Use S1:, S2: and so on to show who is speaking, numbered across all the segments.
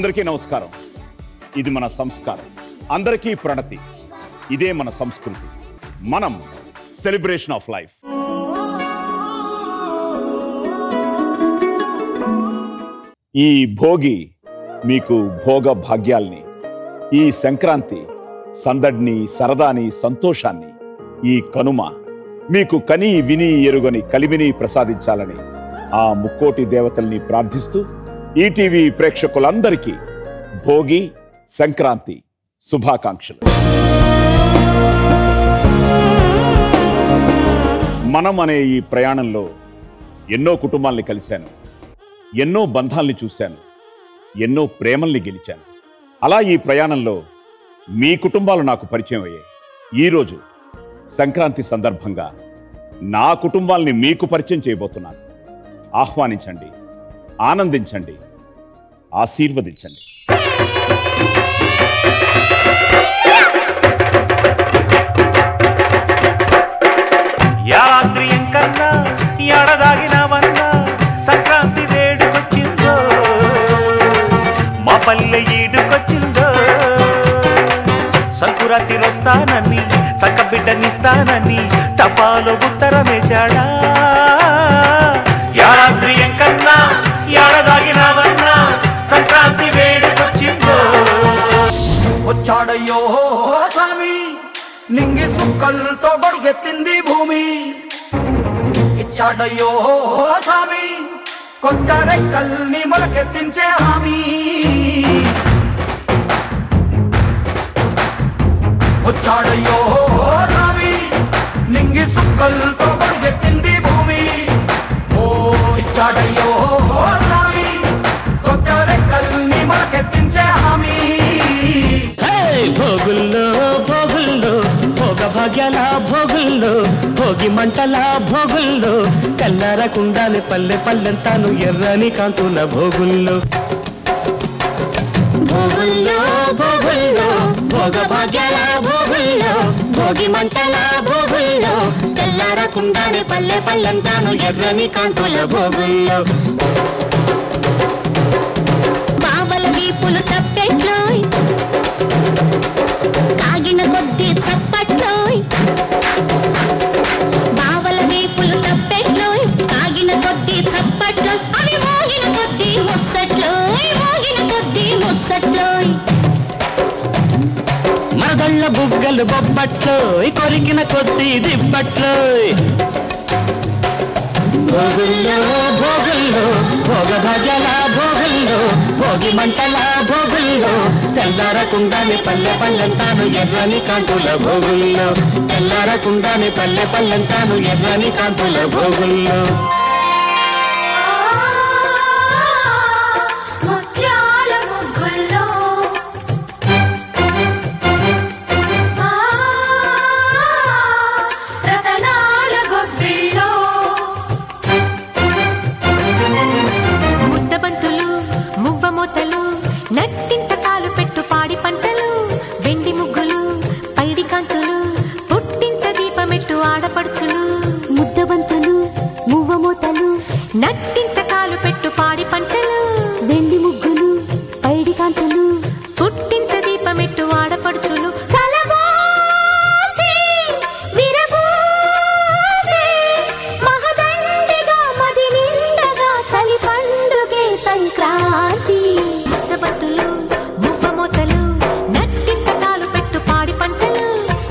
S1: అందరికీ నమస్కారం ఇది మన సంస్కారం అందరికీ ప్రణతి ఇదే మన సంస్కృతి మనం సెలబ్రేషన్ ఆఫ్ లైఫ్ ఈ భోగి మీకు భోగ భాగ్యాల్ని ఈ సంక్రాంతి సందడిని సరదాని సంతోషాన్ని ఈ కనుమ మీకు కని విని ఎరుగని కలిమిని ప్రసాదించాలని ఆ ముక్కోటి దేవతల్ని ప్రార్థిస్తూ ఈటీవీ ప్రేక్షకులందరికీ భోగి సంక్రాంతి శుభాకాంక్షలు మనం అనే ఈ ప్రయాణంలో ఎన్నో కుటుంబాల్ని కలిశాను ఎన్నో బంధాల్ని చూశాను ఎన్నో ప్రేమల్ని గెలిచాను అలా ఈ ప్రయాణంలో మీ కుటుంబాలు నాకు పరిచయం అయ్యాయి ఈరోజు సంక్రాంతి సందర్భంగా నా కుటుంబాల్ని మీకు పరిచయం చేయబోతున్నాను ఆహ్వానించండి ఆనందించండి ఆశీర్వదించండి
S2: యారాత్రి ఎంకన్నా ఎడదాగినవన్నా సంక్రాంతి వేడుకొచ్చిందో మా పల్లె ఈడుకొచ్చిందో సంకురాత్రి వస్తానని చక్క బిడ్డనిస్తానని టపాలో ఉత్తరమేశాడా యారాత్రి ఎంకన్నా ఎడదాగినవన్నా సంక్రాంతి వేడుకొచ్చిందో
S3: వచ్చాడయ్యో స్వామి నింగి సుక్కలతో బడిగెత్తింది భూమి ఇచ్చాడయ్యో స్వామి కొత్త రెక్కల్ని మొలకెత్తించే హామీ వచ్చాడయ్యో స్వామి నింగి సుక్కలతో బడిగెత్తింది భూమి ఓ ఇచ్చాడయ్యో స్వామి కొత్త రెక్కల్ని మొలకెత్తించే హామీ
S4: హే! భోగుల్లో భోగుల్లో భోగ భాగ్యాల భోగుల్లో భోగి మంటల భోగుల్లో కల్లారకుండానే పల్లె పల్లెంతాను ఎర్రని కాంతుల భోగుల్లో భోగుల్లో భోగుల్లో భోగ భాగ్యాల భోగుల్లో భోగి మంటల భోగుల్లో తెల్లారకుండానే పల్లె పల్లెంతాను ఎర్రని కాంతుల భోగుల్లో
S5: బావల వీపులు తప్పెట్లోయ్ కాగిన కొద్దీ చప్పట్లోయ్ బావల వీపులు తప్పెట్లోయ్ కాగిన కొద్దీ చప్పట్లోయ్ అవి మోగిన కొద్దీ ముచ్చట్లోయ్ మోగిన కొద్దీ ముచ్చట్లోయ్
S4: మరదళ్ళ బుగ్గలు బొబ్బట్లో కొరికిన కొద్ది దిబ్బట్లో భోగుల్లో భోగుల్లో భోగ భాగ్యాల భోగుల్లో భోగి మంటల భోగుల్లో తెల్లారకుండానే పల్లె పల్లెంతాను ఎర్రని కాంతుల భోగుల్లో తెల్లారకుండానే పల్లె పల్లెంతాను ఎర్రని కాంతుల భోగుల్లో
S5: ముత్యాల ముగ్గుల్లో రతనాల గొబ్బిల్లో
S6: ముద్దబంతులు మువ్వ మూతలు నట్టింత కాలు పెట్టు పాడి పంటలు వెండి ముగ్గులు పైడి కాంతులు పుట్టింత దీపమెట్టు ఆడపడుచులు ముద్దబంతులు మువ్వ మూతలు నట్టింత కాలు పెట్టు పాడి పంటలు వెండి ముగ్గులు పైడి కాంతులు పుట్టింత దీపమెట్టు ఆడపడుచులు కలబోసి విరబోసి మహదండిగా మది నిండగా చలి పండుగే సంక్రాంతి ముద్దబత్తులు మువ్వ మూతలు నట్టింత కాలు పెట్టు పాడి పంటలు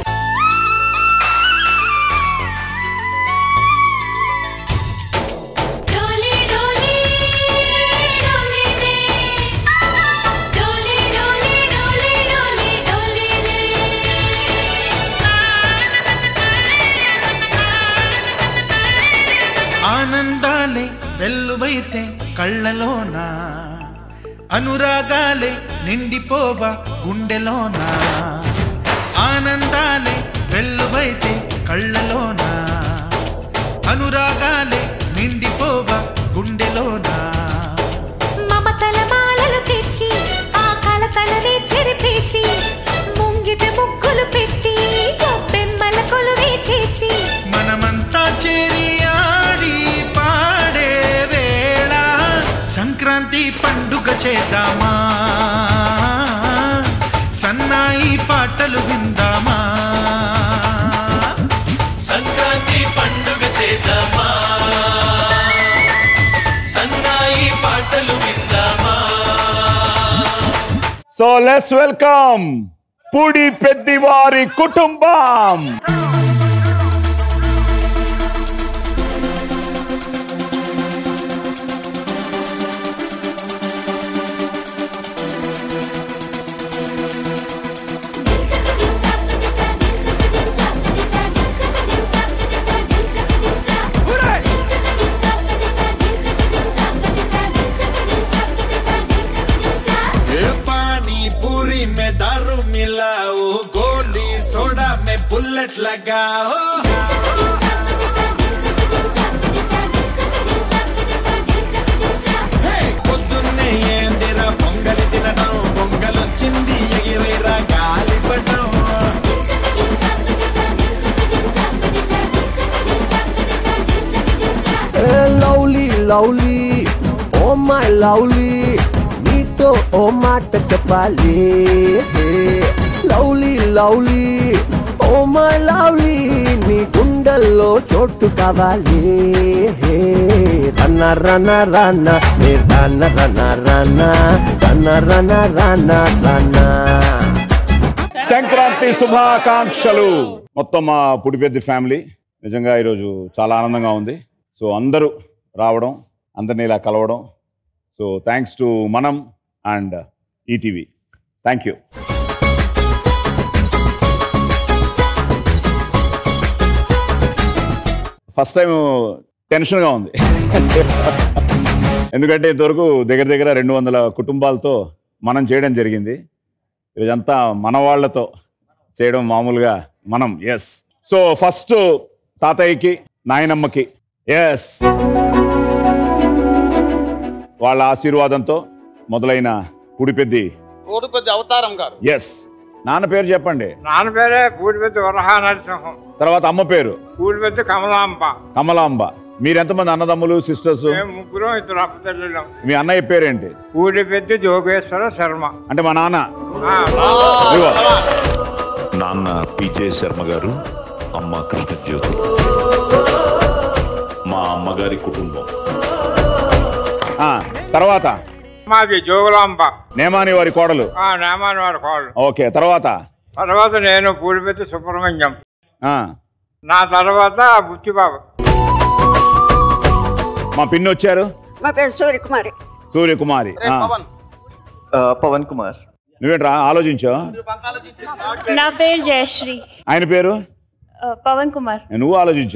S5: డోలి డోలి డోలి రే డోలి డోలి డోలి డోలి డోలి రే
S7: ఆనందాలే వెల్లువైతే కళ్ళలోన అనురాగాలే నిండిపోవ గుండెలోన ఆనందాలే వెల్లువైతే కళ్ళలోన అనురాగాలే నిండిపోవ గుండెలోన
S6: మమతల మాలలు తెచ్చి ఆ కలతలని చెరిపేసి ముంగిట ముగ్గులు పెట్టి గొప్పెమ్మల కొలువే చేసి
S7: మనమంతా చేరి ఆడి పాడే వేళ సంక్రాంతి పండుగ చేద్దామా
S1: సో లెస్ వెల్కమ్ పుడి పెద్దివారి కుటుంబం
S7: ए पानी पूरी में दारू मिलाओ गोली सोडा में बुलेट लगाओ హే, పొద్దున్నే ఏందిరా పొంగలి తినడం పొంగలొచ్చింది ఎగిరేరా గాలిపటం
S8: lovely lovely oh my lovely నీతో ఓ మాట చెప్పాలి lovely lovely oh my lovely నీ గుండెల్లో చోటు కావాలి రన్న రన్న రన్న నీ రన్న రన్న రన్న రన్న రన్న రన్న రన్న
S1: సంక్రాంతి శుభాకాంక్షలు మొత్తం మా పుడిపెద్ది ఫ్యామిలీ నిజంగా ఈరోజు చాలా ఆనందంగా ఉంది సో అందరూ రావడం అందరినీ ఇలా కలవడం సో థ్యాంక్స్ టు మనం and ETV thank you first time టెన్షన్గా ఉంది ఎందుకంటే ఇంతవరకు దగ్గర దగ్గర రెండు వందల కుటుంబాలతో మనం చేయడం జరిగింది ఈరోజంతా మన వాళ్ళతో చేయడం మామూలుగా మనం ఎస్ సో ఫస్ట్ తాతయ్యకి నాయనమ్మకి ఎస్ వాళ్ళ ఆశీర్వాదంతో మొదలైన కుడిపెద్ది
S9: కోడిపెద్ది అవతారం గారు
S1: ఎస్ నాన్న పేరు చెప్పండి
S10: నాన్న పేరే పూడిపెద్ది వరహా నరసింహం
S1: తర్వాత అమ్మ పేరు
S10: పూడిపెద్ది కమలాంబ
S1: కమలాంబ మీరు ఎంతమంది అన్నదమ్ములు సిస్టర్స్
S10: మేము ముగ్గురం ఇద్దరు అప్పతల్లులం
S1: మీ అన్నయ్య పేరేంటి
S10: పూడిపెద్ది జోగేశ్వర శర్మ
S1: అంటే మా నాన్న
S10: ఆ,
S1: ఇదిగో.
S11: నాన్న పిజే శర్మ గారు అమ్మ కృష్ణజ్యోతి మా అమ్మగారి కుటుంబం
S1: ఆ, తర్వాత
S10: మాది జోగులాంబ
S1: నేమాని వారి కోడలు
S10: ఆ నేమాని వారి కోళ్ళు
S1: ఓకే తర్వాత
S10: తర్వాత నేను పూడిపెద్ది సుబ్రహ్మణ్యం
S1: ఆ,
S10: నా తర్వాత బుచ్చిబాబు
S1: మా పిన్ని వచ్చారు
S12: మా పేరు సూర్యకుమారి
S1: సూర్యకుమారి
S9: రే
S1: ఆ,
S9: పవన్
S13: పవన్ కుమార్
S1: నువ్వేంట్రా ఆలోచించో
S14: నా పేరు జయశ్రీ
S1: ఆయన పేరు
S14: ఆ, పవన్ కుమార్
S1: నువ్వు ఆలోచించు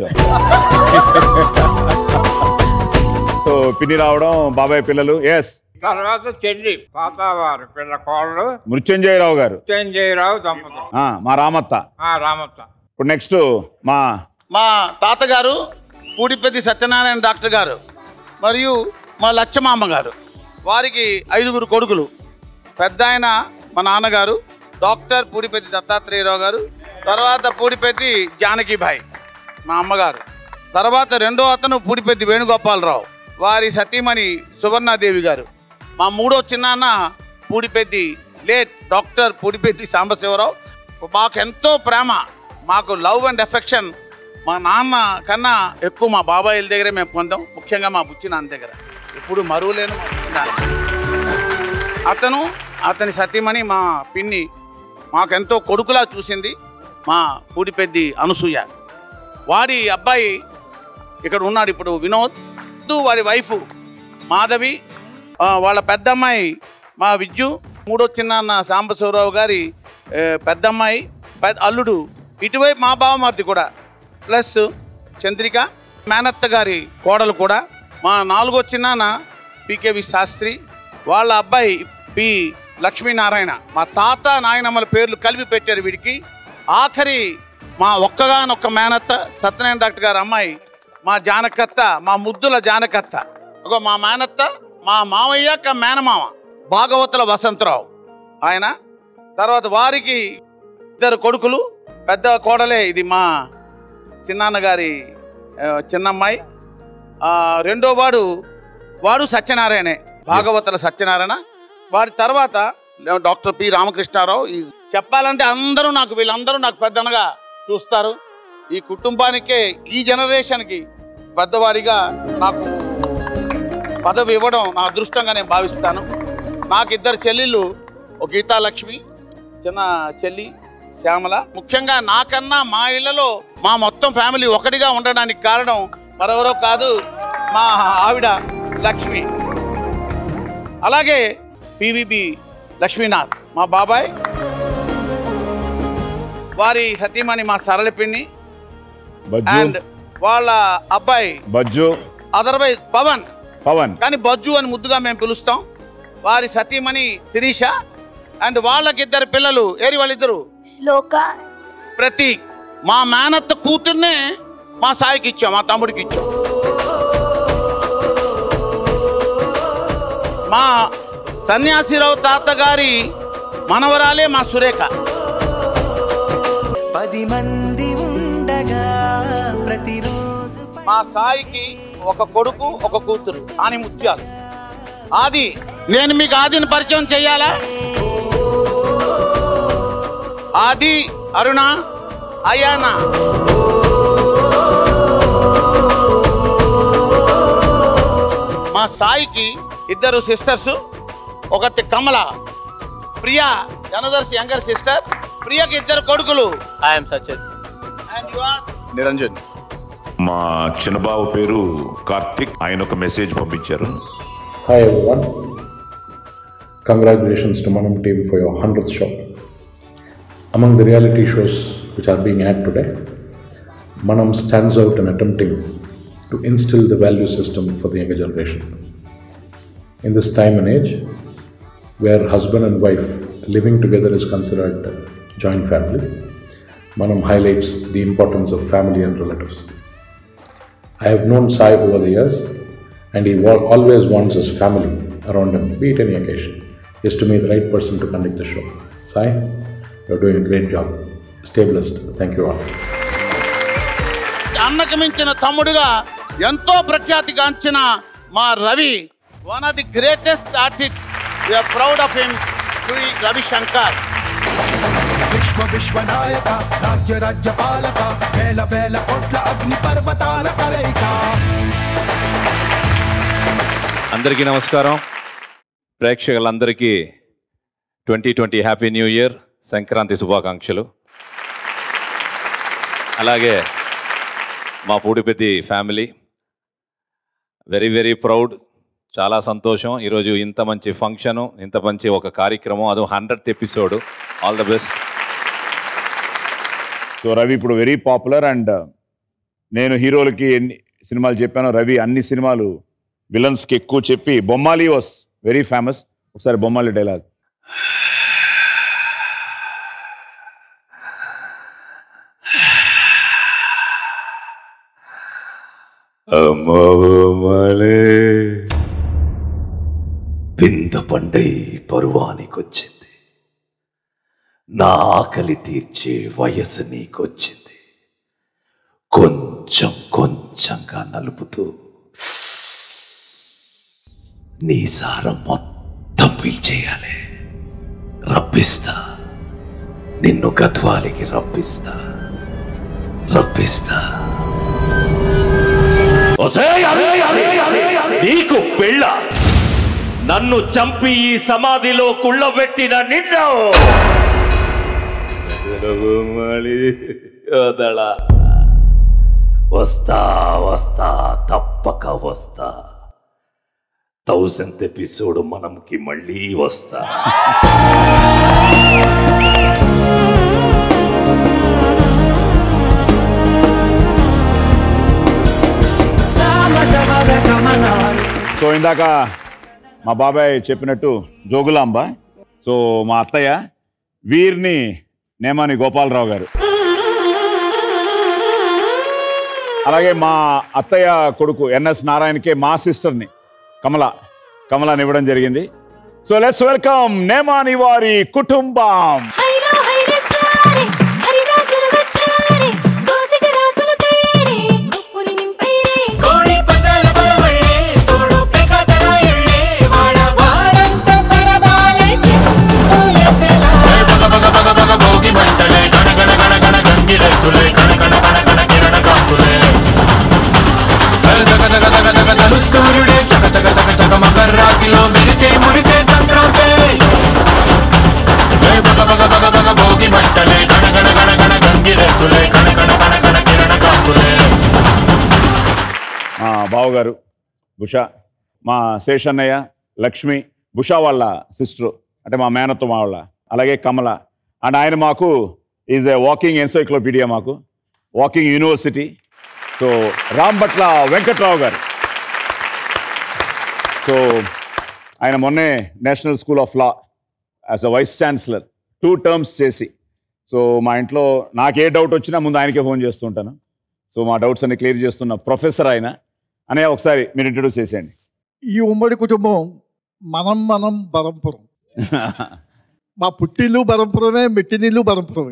S1: సో పిన్ని రావడం బాబాయ్ పిల్లలు ఎస్
S10: తర్వాత చెల్లి తాతవారు పిల్ల కోళ్ళు
S1: మృత్యుంజయరావు గారు
S10: ఉత్తేంజయరావు దంపతులు
S1: ఆ, మా రామత్త
S10: ఆ రామత్త
S1: ఇప్పుడు నెక్స్ట్ మా
S9: మా తాతగారు పూడిపెద్ది సత్యనారాయణ డాక్టర్ గారు మరియు మా లచ్చమామ గారు వారికి ఐదుగురు కొడుకులు పెద్ద ఆయన మా నాన్నగారు డాక్టర్ పూడిపెద్ది దత్తాత్రేయరావు గారు తర్వాత పూడిపెద్ది జానకిభాయ్ మా అమ్మగారు తర్వాత రెండో అతను పూడిపెద్ది వేణుగోపాలరావు వారి సతీమణి సువర్ణాదేవి గారు మా మూడో చిన్నాన్న పూడిపెద్ది లేట్ డాక్టర్ పూడిపెద్ది సాంబశివరావు మాకు ఎంతో ప్రేమ మాకు లవ్ అండ్ ఎఫెక్షన్ మా నాన్న కన్నా ఎక్కువ మా బాబాయిల దగ్గరే మేము పొందాం ముఖ్యంగా మా బుచ్చి నాన్న దగ్గర ఇప్పుడు మరువలేను మా బుచ్చి నాన్న అతను అతని సతీమణి మా పిన్ని మాకెంతో కొడుకులా చూసింది మా పూడిపెద్ది అనసూయ వాడి అబ్బాయి ఇక్కడ ఉన్నాడు ఇప్పుడు వినోద్ వాడి వైఫ్ మాధవి ఆ, వాళ్ళ పెద్దమ్మాయి మా విద్యు మూడో చిన్నాన్న సాంబశివరావు గారి ఏ, పెద్దమ్మాయి పెద్ద అల్లుడు ఇటువైపు మా బావమర్ది కూడా ప్లస్ చంద్రిక మేనత్త గారి కోడలు కూడా మా నాలుగో చిన్నాన్న పికేవి శాస్త్రి వాళ్ళ అబ్బాయి పి లక్ష్మీనారాయణ మా తాత నాయనమ్మల పేర్లు కలిపి పెట్టారు వీడికి ఆఖరి మా ఒక్కగానొక్క మేనత్త సత్యనారాయణ డాక్టర్ గారి అమ్మాయి మా జానకత్త మా ముద్దుల జానకత్త ఒక మా మేనత్త మా మామయ్య క మేనమామ భాగవతుల వసంతరావు ఆయన తర్వాత వారికి ఇద్దరు కొడుకులు పెద్ద కోడలే ఇది మా చిన్నాన్న గారి ఆ, చిన్నమ్మాయి ఆ, రెండో వాడు వాడు సత్యనారాయణే భాగవతుల సత్యనారాయణ వారి తర్వాత డాక్టర్ పి రామకృష్ణారావు ఈ చెప్పాలంటే అందరూ నాకు వీళ్ళందరూ నాకు పెద్దనగా చూస్తారు ఈ కుటుంబానికే ఈ జనరేషన్కి పెద్దవాడిగా నాకు పదవి ఇవ్వడం నా అదృష్టంగా నేను భావిస్తాను నాకు ఇద్దరు చెల్లెళ్ళు ఒక గీతాలక్ష్మి చిన్న చెల్లి శ్యామల ముఖ్యంగా నాకన్నా మా ఇళ్లలో మా మొత్తం ఫ్యామిలీ ఒకటిగా ఉండడానికి కారణం మరెవరో కాదు మా ఆవిడ లక్ష్మి అలాగే పివిబి లక్ష్మీనాథ్ మా బాబాయ్ వారి సతీమణి మా సరళ పిన్ని
S1: బజ్జు
S9: అండ్ వాళ్ళ అబ్బాయి
S1: బజ్జు
S9: అదర్వైజ్ పవన్
S1: పవన్
S9: కానీ బజ్జు అని ముద్దుగా మేము పిలుస్తాం వారి సతీమణి శిరీష అండ్ వాళ్ళకిద్దరు పిల్లలు ఏరి వాళ్ళిద్దరు
S14: శ్లోక
S9: ప్రతి మా మేనత్త కూతుర్నే మా సాయికి ఇచ్చాం మా తమ్ముడికి ఇచ్చాం మా సన్యాసిరావు తాతగారి మనవరాలే మా సురేఖ
S2: పది మంది ఉండగా ప్రతిరోజు
S9: మా సాయికి ఒక కొడుకు ఒక కూతురు అని ముత్యాలు ఆది నేను మీకు ఆదిని పరిచయం చెయ్యాలా ఆది అరుణ అయానా మా సాయికి ఇద్దరు సిస్టర్స్ ఒకటి కమల ప్రియా జనదర్శి యంగర్ సిస్టర్ ప్రియకి ఇద్దరు కొడుకులు
S12: I'm Sachin
S9: and you are
S11: Niranjan మా చిన్నబాబు పేరు కార్తిక్ ఆయన ఒక మెసేజ్ పంపించారు
S15: Hi everyone. Congratulations to Manam team for your 100th show. Among the reality shows which are being aired today, Manam stands out in attempting to instill the value system for the younger generation. In this time and age, where husband and wife living together is considered joint family, Manam highlights the importance of family and relatives. I have known Sai over the years, and he wa- always wants his family around him, be it any occasion. He is to me the right person to conduct the show. Sai, you're doing a great job. Stay blessed. Thank you all.
S9: అన్నకు మించిన తమ్ముడుగా ఎంతో ప్రఖ్యాతిగాంచిన మా Ravi one of the greatest artist we are proud of him Shri Ravishankar
S3: విశ్వ విశ్వనాయక రాజ్య రాజ్య పాలక వేల వేల కోట్ల అగ్ని పర్వతాల కలయిక
S16: అందరికీ నమస్కారం ప్రేక్షకులందరికీ twenty twenty happy new year Sankranti శుభాకాంక్షలు అలాగే మా Pudipeddi family very very proud చాలా సంతోషం ఈరోజు ఇంత మంచి ఫంక్షను ఇంత మంచి ఒక కార్యక్రమం అది hundred episode all the best
S1: so Ravi ఇప్పుడు వెరీ పాపులర్ అండ్ నేను హీరోలకి ఎన్ని సినిమాలు చెప్పాను రవి అన్ని సినిమాలు విలన్స్కి ఎక్కువ చెప్పి బొమ్మాలి వాస్ వెరీ ఫేమస్ ఒకసారి బొమ్మాలి డైలాగ్
S11: అమ్మలే పింద పండై పరువానికొచ్చింది నా ఆకలి తీర్చే వయసు నీకొచ్చింది కొంచెం కొంచెంగా నలుపుతూ నీ సారం మొత్తం పీల్చేయాలి రప్పిస్తా నిన్ను గద్వాలికి రప్పిస్తా రప్పిస్తా
S2: నీకు పెళ్ళ నన్ను చంపి ఈ సమాధిలో కుళ్ళబెట్టిన నిన్ను
S11: వదలా వస్తా వస్తా తప్పక వస్తా థౌసండ్ ఎపిసోడ్ మనంకి మళ్ళీ వస్తా
S1: సో ఇందాక మా బాబాయ్ చెప్పినట్టు జోగులాంబ సో మా అత్తయ్య వీరిని నేమాని గోపాలరావు గారు అలాగే మా అత్తయ్య కొడుకు ఎన్ఎస్ నారాయణకే మా సిస్టర్ని కమల కమలాని ఇవ్వడం జరిగింది సో లెట్స్ వెల్కమ్ నేమాని వారి కుటుంబం
S6: హైలో హైరే సారే హరిదాసులు వచ్చారే దోసిటి రాసులు తేరే కొప్పుని నింపైరే
S2: కోడి పందాల బరవళ్ళే తోడు పెకటరాయళ్ళే వాడ వాడంత సరదాలే చెప్పులేసెలా భోగి మంటలే గణ గణ గణ గణ గంగిరెద్దులే గణ గణ గణ గణ కిరణ కాంతులే దగ దగ దగ దగ దలు సూర్యుడే చక చక చక చక మకర రాశిలో మెరిసే మురిసే సంక్రాంతి
S7: కాంతులే కణ కణ కణ కణ కిరణ కాంతులే
S1: మా బావగారు బుష మా శేషన్నయ్య లక్ష్మి బుష వాళ్ళ సిస్టర్ అంటే మా మేనత్త వాళ్ళ అలాగే కమల అండ్ ఆయన మాకు ఈజ్ ఏ వాకింగ్ ఎన్సైక్లోపీడియా మాకు walking university so Rambhatla Venkatrao గారు సో ఆయన మొన్నే national school of law as a vice chancellor two terms చేసి సో మా ఇంట్లో నాకు ఏ డౌట్ వచ్చినా ముందు ఆయనకే ఫోన్ చేస్తుంటాను సో మా డౌట్స్ అన్ని క్లియర్ చేస్తున్న ప్రొఫెసర్ ఆయన అనే ఒకసారి మీరు ఇంట్రడ్యూస్ చేసేయండి
S12: ఈ ఉమ్మడి కుటుంబం మనం మనం బరంపురం మా పుట్టిల్లు బరంపురమే మెట్టినిల్లు బరంపురమే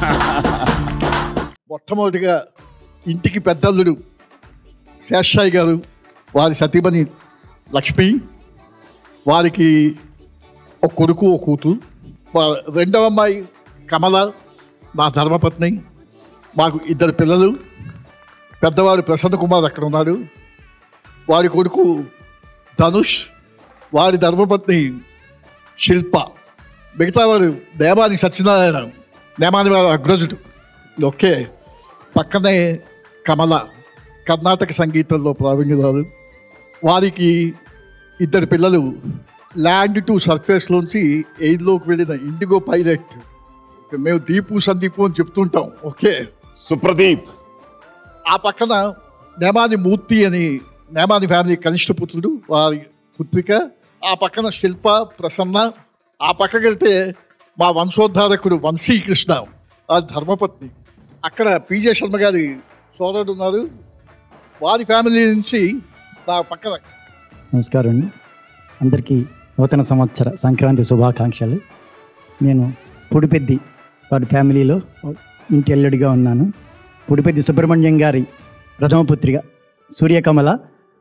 S12: మొట్టమొదటిగా ఇంటికి పెద్దల్లుడు శేషాయి గారు వారి సతీమణి లక్ష్మి వారికి ఒక కొడుకు ఒక కూతురు వా- రెండవ అమ్మాయి కమల మా ధర్మపత్ని మాకు ఇద్దరు పిల్లలు పెద్దవాడు ప్రసన్న కుమార్ అక్కడ ఉన్నాడు వారి కొడుకు ధనుష్ వారి ధర్మపత్ని శిల్ప మిగతా వారు నేమాని సత్యనారాయణ నేమాని వారి అగ్రజుడు ఓకే పక్కనే కమల కర్ణాటక సంగీతంలో ప్రావీణ్యురాలు వారికి ఇద్దరు పిల్లలు ల్యాండ్ టు సర్ఫేస్లోంచి ఎయిర్లోకి వెళ్ళిన ఇండిగో పైలట్ మేము దీపు సందీపు అని చెప్తుంటాం ఓకే
S1: సుప్రదీప్
S12: ఆ పక్కన నేమాని మూర్తి అని నేమాని ఫ్యామిలీ కనిష్ట పుత్రుడు వారి పుత్రిక ఆ పక్కన శిల్ప ప్రసన్న ఆ పక్కకి వెళ్తే మా వంశోద్ధారకుడు వంశీకృష్ణ ఆ ధర్మపత్ని అక్కడ పీజే శర్మ గారి సోదరుడు ఉన్నారు వారి ఫ్యామిలీ నుంచి నా పక్కన
S17: నమస్కారం అండి అందరికీ నూతన సంవత్సర సంక్రాంతి శుభాకాంక్షలు నేను పుడిపెద్ది వారి ఫ్యామిలీలో ఇంటి అల్లుడిగా ఉన్నాను పుడిపెద్ది సుబ్రహ్మణ్యం గారి ప్రథమ పుత్రిక సూర్యకమల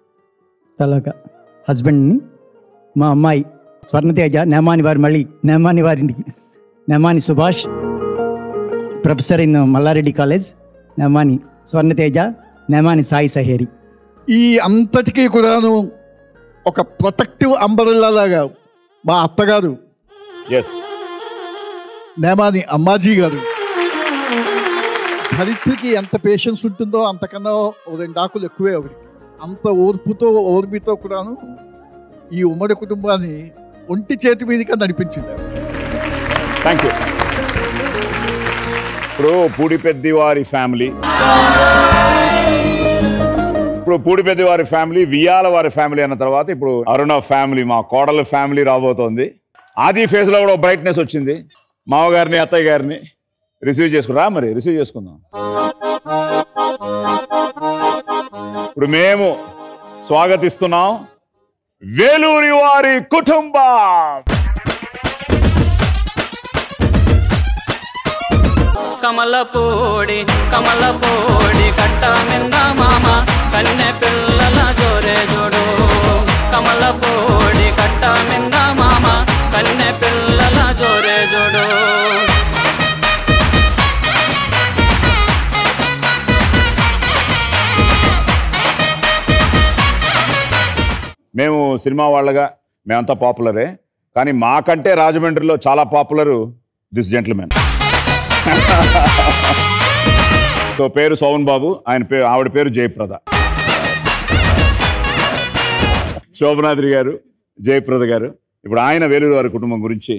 S17: తలక హస్బెండ్ని మా అమ్మాయి స్వర్ణతేజ నేమాని వారి మళ్ళీ నేమాని వారింటికి Nemani Subhash professor in Mallareddy college Nemani Swarnateja Nemani Sai Saheri
S12: ఈ అంతటికీ కూడాను ఒక ప్రొటెక్టివ్ అంబరెల్లా లాగా మా అత్తగారు
S1: ఎస్
S12: నేమాని అమ్మాజీ గారు ధరిత్రికి ఎంత పేషెన్స్ ఉంటుందో అంతకన్నా ఓ రెండు ఆకులు ఎక్కువే అవి అంత ఓర్పుతో ఓర్మితో కూడాను ఈ ఉమ్మడి కుటుంబాన్ని ఒంటి చేతి మీదుగా నడిపించింది
S1: థ్యాంక్ యూ ఇప్పుడు పూడిపెద్ది వారి ఫ్యామిలీ ఇప్పుడు పూడిపెద్ది వారి ఫ్యామిలీ వియాల వారి ఫ్యామిలీ అన్న తర్వాత ఇప్పుడు అరుణ ఫ్యామిలీ మా కోడల ఫ్యామిలీ రాబోతోంది ఆది ఫేజ్ లో కూడా బ్రైట్నెస్ వచ్చింది మామగారిని అత్తయ్య గారిని రిసీవ్ చేసుకురా మరి రిసీవ్ చేసుకుందాం ఇప్పుడు మేము స్వాగతిస్తున్నాం వేలూరి వారి కుటుంబం
S18: కమలపూడి కమలపూడి కట్ట మింద మామ కన్నె పిల్లల జోరే జోడు కమలపూడి కట్ట మింద మామ కన్నె పిల్లల జోరే జోడు
S1: మేము సినిమా వాళ్ళగా మేమంతా పాపులరే కానీ మాకంటే రాజమండ్రిలో చాలా పాపులర్ దిస్ జెంట్మెన్ సో పేరు సోమన్ బాబు ఆయన పేరు ఆవిడ పేరు జయప్రద శోభనాద్రి గారు జయప్రద గారు ఇప్పుడు ఆయన వేలూరు వారి కుటుంబం గురించి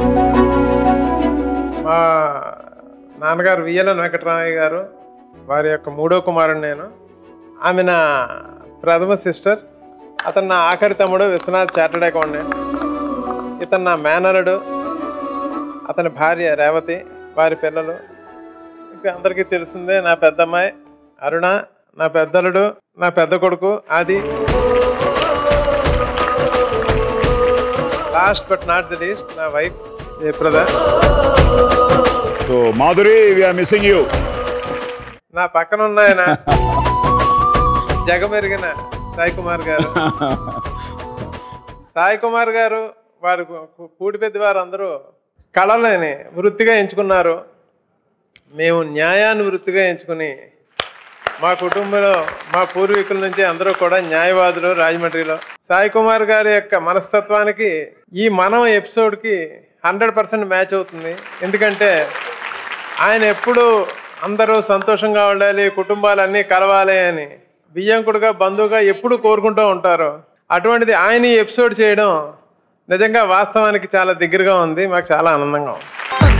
S19: మా నాన్నగారు వియ్యల వెంకటరామయ్య గారు వారి యొక్క మూడో కుమారుడు నేను ఆమె నా ప్రథమ సిస్టర్ అతను నా ఆఖరి తమ్ముడు విశ్వనాథ్ చార్టెడ్ అకౌంటెంట్ ఇతను నా మేనరుడు అతని భార్య రేవతి వారి పిల్లలు ఇంకా అందరికీ తెలిసిందే నా పెద్దమ్మాయి అరుణ నా పెద్దలుడు నా పెద్ద కొడుకు Aadi last but not the least నా wife Jayaprada
S1: so Madhuri we are missing you
S19: నా పక్కన ఉన్న ఆయన జగమెరిగిన సాయి కుమార్ గారు సాయి కుమార్ గారు వారు పూడి పెద్ద వారు అందరూ కళలని వృత్తిగా ఎంచుకున్నారు మేము న్యాయాన్ని వృత్తిగా ఎంచుకుని మా కుటుంబంలో మా పూర్వీకుల నుంచి అందరూ కూడా న్యాయవాదులు రాజమండ్రిలో సాయి కుమార్ గారి యొక్క మనస్తత్వానికి ఈ మనం ఎపిసోడ్కి హండ్రెడ్ పర్సెంట్ మ్యాచ్ అవుతుంది ఎందుకంటే ఆయన ఎప్పుడు అందరూ సంతోషంగా ఉండాలి కుటుంబాలన్నీ కలవాలి అని బియ్యంకుడుగా బంధువుగా ఎప్పుడు కోరుకుంటూ ఉంటారు అటువంటిది ఆయన ఈ ఎపిసోడ్ చేయడం నిజంగా వాస్తవానికి చాలా దగ్గరగా ఉంది మాకు చాలా ఆనందంగా ఉంది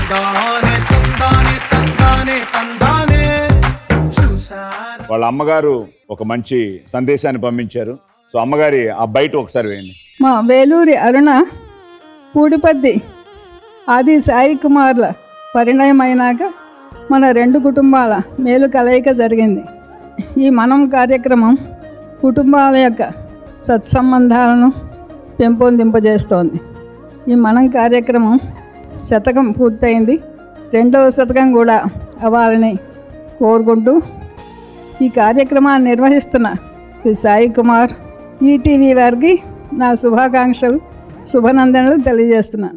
S1: వాళ్ళ అమ్మగారు ఒక మంచి సందేశాన్ని పంపించారు సో అమ్మగారి ఆ బయట ఒకసారి వేయండి
S20: మా వేలూరి అరుణ పూడిపద్ది ఆది సాయి కుమార్ల పరిణయమైనాక మన రెండు కుటుంబాల మేలు కలయిక జరిగింది ఈ మనం కార్యక్రమం కుటుంబాల యొక్క సత్సంబంధాలను పెంపొందింపజేస్తోంది ఈ మనం కార్యక్రమం శతకం పూర్తయింది రెండవ శతకం కూడా అవ్వాలని కోరుకుంటూ ఈ కార్యక్రమాన్ని నిర్వహిస్తున్న శ్రీ సాయి కుమార్ ఈటీవీ వారికి నా శుభాకాంక్షలు శుభనందనలు తెలియజేస్తున్నాను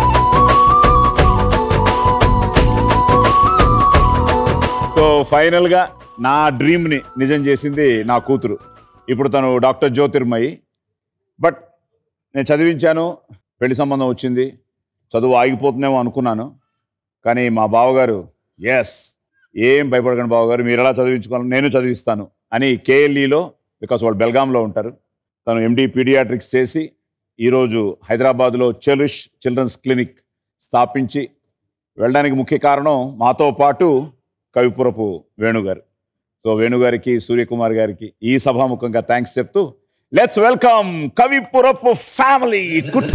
S1: సో ఫైనల్గా నా డ్రీమ్ని నిజం చేసింది నా కూతురు ఇప్పుడు తను డాక్టర్ జ్యోతిర్మయి బట్ నేను చదివించాను పెళ్లి సంబంధం వచ్చింది చదువు ఆగిపోతుందేమో అనుకున్నాను కానీ మా బావగారు ఎస్ ఏం భయపడకండి బావగారు మీరు ఎలా చదివించుకోవాలి నేను చదివిస్తాను అని కేఎల్ఈలో బికాస్ వాళ్ళు బెల్గాంలో ఉంటారు తను ఎండి పీడియాట్రిక్స్ చేసి ఈరోజు హైదరాబాద్లో చెలుష్ చిల్డ్రన్స్ క్లినిక్ స్థాపించి వెళ్ళడానికి ముఖ్య కారణం మాతో పాటు కవిపురపు వేణుగారు సో వేణుగారికి సూర్యకుమార్ గారికి ఈ సభాముఖంగా థ్యాంక్స్ చెప్తూ let's welcome Kavipurapu family good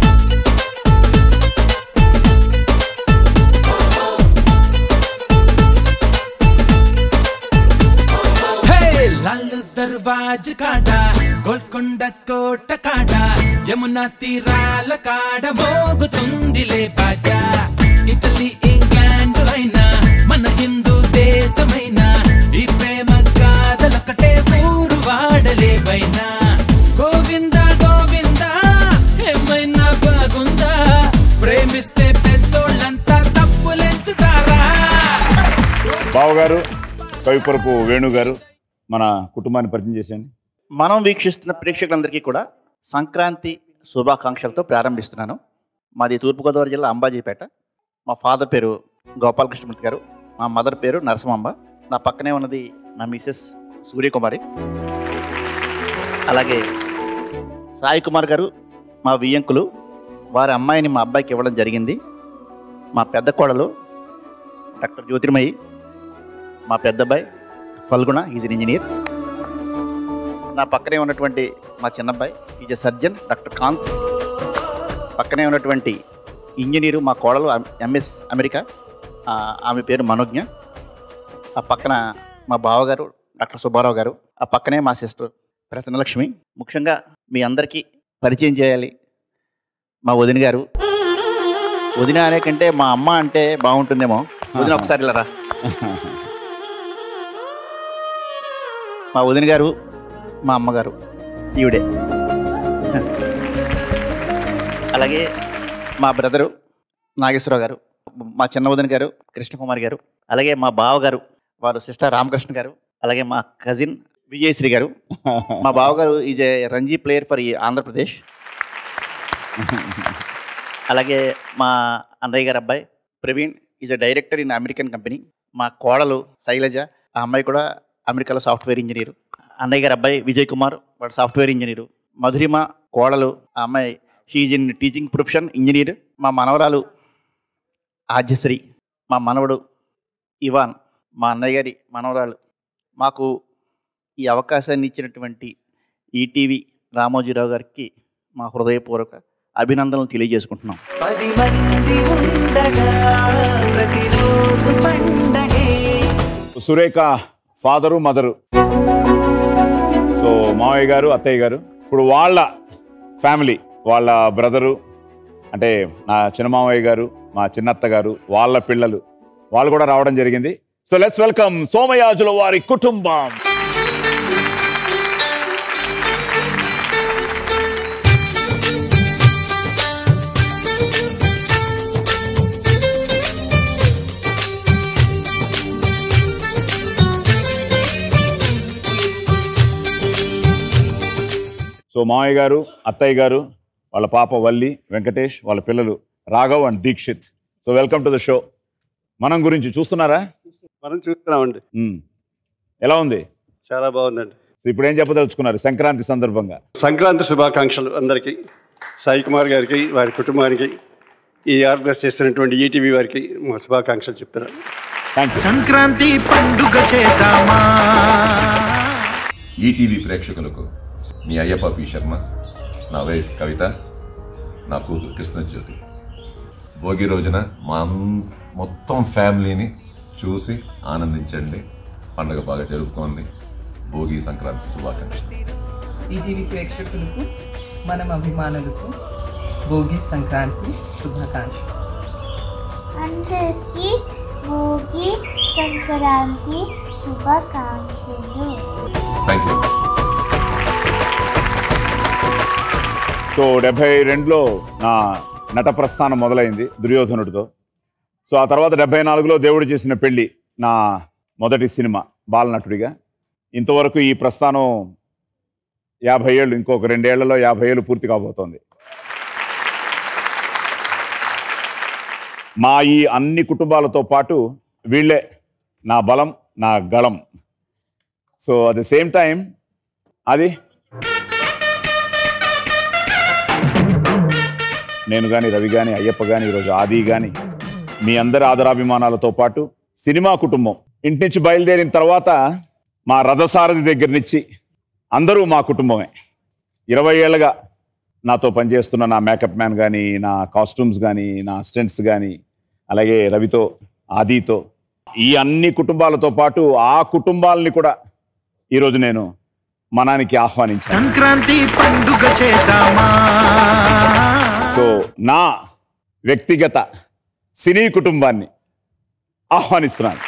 S2: hey Lal Darwaz కాడ గోల్కొండ కోట కాడ యమునా తీరాల కాడ మోగుతుందిలే బాజా ఇటలీ ఇంగ్లాండ్ అయినా మన హిందూ దేశమైనా ఈ ప్రేమ గాథలొకటే ఊరు వాడలేవైనా గోవింద గోవింద ఏమైనా బాగుందా ప్రేమిస్తే పెద్దోళ్ళంతా తప్పులెంచుతారా
S1: బావగారు కవిపురపు వేణుగారు మన కుటుంబాన్ని పరిచయం చేసేయండి
S21: మనం వీక్షిస్తున్న ప్రేక్షకులందరికీ కూడా సంక్రాంతి శుభాకాంక్షలతో ప్రారంభిస్తున్నాను మాది తూర్పుగోదావరి జిల్లా అంబాజీపేట మా ఫాదర్ పేరు గోపాలకృష్ణమూర్తి గారు మా మదర్ పేరు నరసింహంబ నా పక్కనే ఉన్నది నా మిసెస్ సూర్యకుమారి అలాగే సాయి కుమార్ గారు మా వియ్యంకులు వారి అమ్మాయిని మా అబ్బాయికి ఇవ్వడం జరిగింది మా పెద్ద కోడలు డాక్టర్ జ్యోతిర్మయి మా పెద్దబ్బాయి ఫల్గుణ ఈజ్ ఇన్ ఇంజనీర్ నా పక్కనే ఉన్నటువంటి మా చిన్నబ్బాయి is a surgeon doctor Kanth పక్కనే ఉన్నటువంటి ఇంజనీరు మా కోడలు ఎంఎస్ అమెరికా ఆ, ఆమె పేరు మనోజ్ఞ ఆ పక్కన మా బావగారు డాక్టర్ సుబ్బారావు గారు ఆ పక్కనే మా సిస్టర్ ప్రసన్నలక్ష్మి ముఖ్యంగా మీ అందరికీ పరిచయం చేయాలి మా వదిన గారు వదిన అనే కంటే మా అమ్మ అంటే బాగుంటుందేమో వదిన ఒకసారి ఇలా రా మా వదిన గారు మా అమ్మగారు ఈవిడే అలాగే మా బ్రదరు నాగేశ్వరరావు గారు మా చిన్న వదిన గారు కృష్ణకుమారి గారు అలాగే మా బావగారు వారు సిస్టర్ రామకృష్ణ గారు అలాగే మా కజిన్ విజయశ్రీ గారు మా బావగారు is a Ranji player for ఈ ఆంధ్రప్రదేశ్ అలాగే మా అన్నయ్య గారు అబ్బాయి Praveen is a director in American company మా కోడలు శైలజ ఆ అమ్మాయి కూడా అమెరికాలో సాఫ్ట్వేర్ ఇంజనీరు అన్నయ్య గారు అబ్బాయి విజయ్ కుమార్ వాడు సాఫ్ట్వేర్ ఇంజనీరు మధురిమ కోడలు ఆ అమ్మాయి she's in teaching profession engineer మా మనవరాలు ఆద్యశ్రీ మా మనవడు ఇవాన్ మా అన్నయ్య గారి మనవరాలు మాకు ఈ అవకాశాన్ని ఇచ్చినటువంటి ఈటీవీ రామోజీరావు గారికి మా హృదయపూర్వక అభినందనలు తెలియజేసుకుంటున్నాం
S2: పది మంది ఉండగా ప్రతిరోజు పండగే
S1: సురేఖ ఫాదరు మదరు సో మావయ్య గారు అత్తయ్య గారు ఇప్పుడు వాళ్ళ ఫ్యామిలీ వాళ్ళ బ్రదరు అంటే నా చిన్న మావయ్య గారు మా చిన్నత్త గారు వాళ్ళ పిల్లలు వాళ్ళు కూడా రావడం జరిగింది సో లెట్స్ వెల్కమ్ సోమయాజుల వారి కుటుంబం సో మావయ్య గారు అత్తయ్య గారు వాళ్ళ పాప వల్లి వెంకటేష్ వాళ్ళ పిల్లలు Raghav and Dikshit so welcome to the show మనం గురించి చూస్తున్నారా
S4: మనం చూస్తున్నామండి
S1: ఉమ్. ఎలా ఉంది
S4: చాలా బాగుందండి
S1: సో ఇప్పుడు ఏం చెప్పదలుచుకున్నారు సంక్రాంతి సందర్భంగా
S4: సంక్రాంతి శుభాకాంక్షలు అందరికీ సాయి కుమార్ గారికి వారి కుటుంబానికి ఈ ఆర్గనైజ్ చేస్తున్నటువంటి ఈటీవీ వారికి మా శుభాకాంక్షలు చెప్తున్నాను
S7: సంక్రాంతి పండుగ చేద్దామా
S11: ఈటీవీ ప్రేక్షకులకు మీ అయ్యప్ప పి శర్మ నా వైఫ్ కవిత నా కూతురు కృష్ణజ్యోతి భోగి రోజున మా అన్- మొత్తం ఫ్యామిలీని చూసి ఆనందించండి పండుగ బాగా జరుపుకోండి భోగి సంక్రాంతి శుభాకాంక్షలు
S22: ఈటీవీ ప్రేక్షకులకు మనం అభిమానులకు భోగి సంక్రాంతి శుభాకాంక్షలు
S23: అందరికీ భోగి సంక్రాంతి శుభాకాంక్షలు
S11: థ్యాంక్ యూ
S1: సో డెబ్బై రెండులో నా నట ప్రస్థానం మొదలైంది దుర్యోధనుడితో సో ఆ తర్వాత డెబ్బై నాలుగులో దేవుడు చేసిన పెళ్లి నా మొదటి సినిమా బాలనటుడిగా ఇంతవరకు ఈ ప్రస్థానం యాభై ఏళ్ళు ఇంకొక రెండేళ్లలో యాభై ఏళ్ళు పూర్తి కాబోతోంది మా ఈ అన్ని కుటుంబాలతో పాటు వీళ్ళే నా బలం నా గళం so at the same time అది నేను కానీ రవి కానీ అయ్యప్ప కానీ ఈరోజు ఆది కానీ మీ అందరి ఆదరాభిమానాలతో పాటు సినిమా కుటుంబం ఇంటి నుంచి బయలుదేరిన తర్వాత మా రథసారథి దగ్గర నుంచి అందరూ మా కుటుంబమే ఇరవై ఏళ్ళగా నాతో పనిచేస్తున్న నా మేకప్ మ్యాన్ కానీ నా కాస్ట్యూమ్స్ కానీ నా అసిస్టెంట్స్ కానీ అలాగే రవితో ఆదితో ఈ అన్ని కుటుంబాలతో పాటు ఆ కుటుంబాలని కూడా ఈరోజు నేను మనానికి ఆహ్వానించాను
S7: సంక్రాంతి పండుగ చేద్దామా
S1: సో నా వ్యక్తిగత సినీ కుటుంబాన్ని ఆహ్వానిస్తున్నాను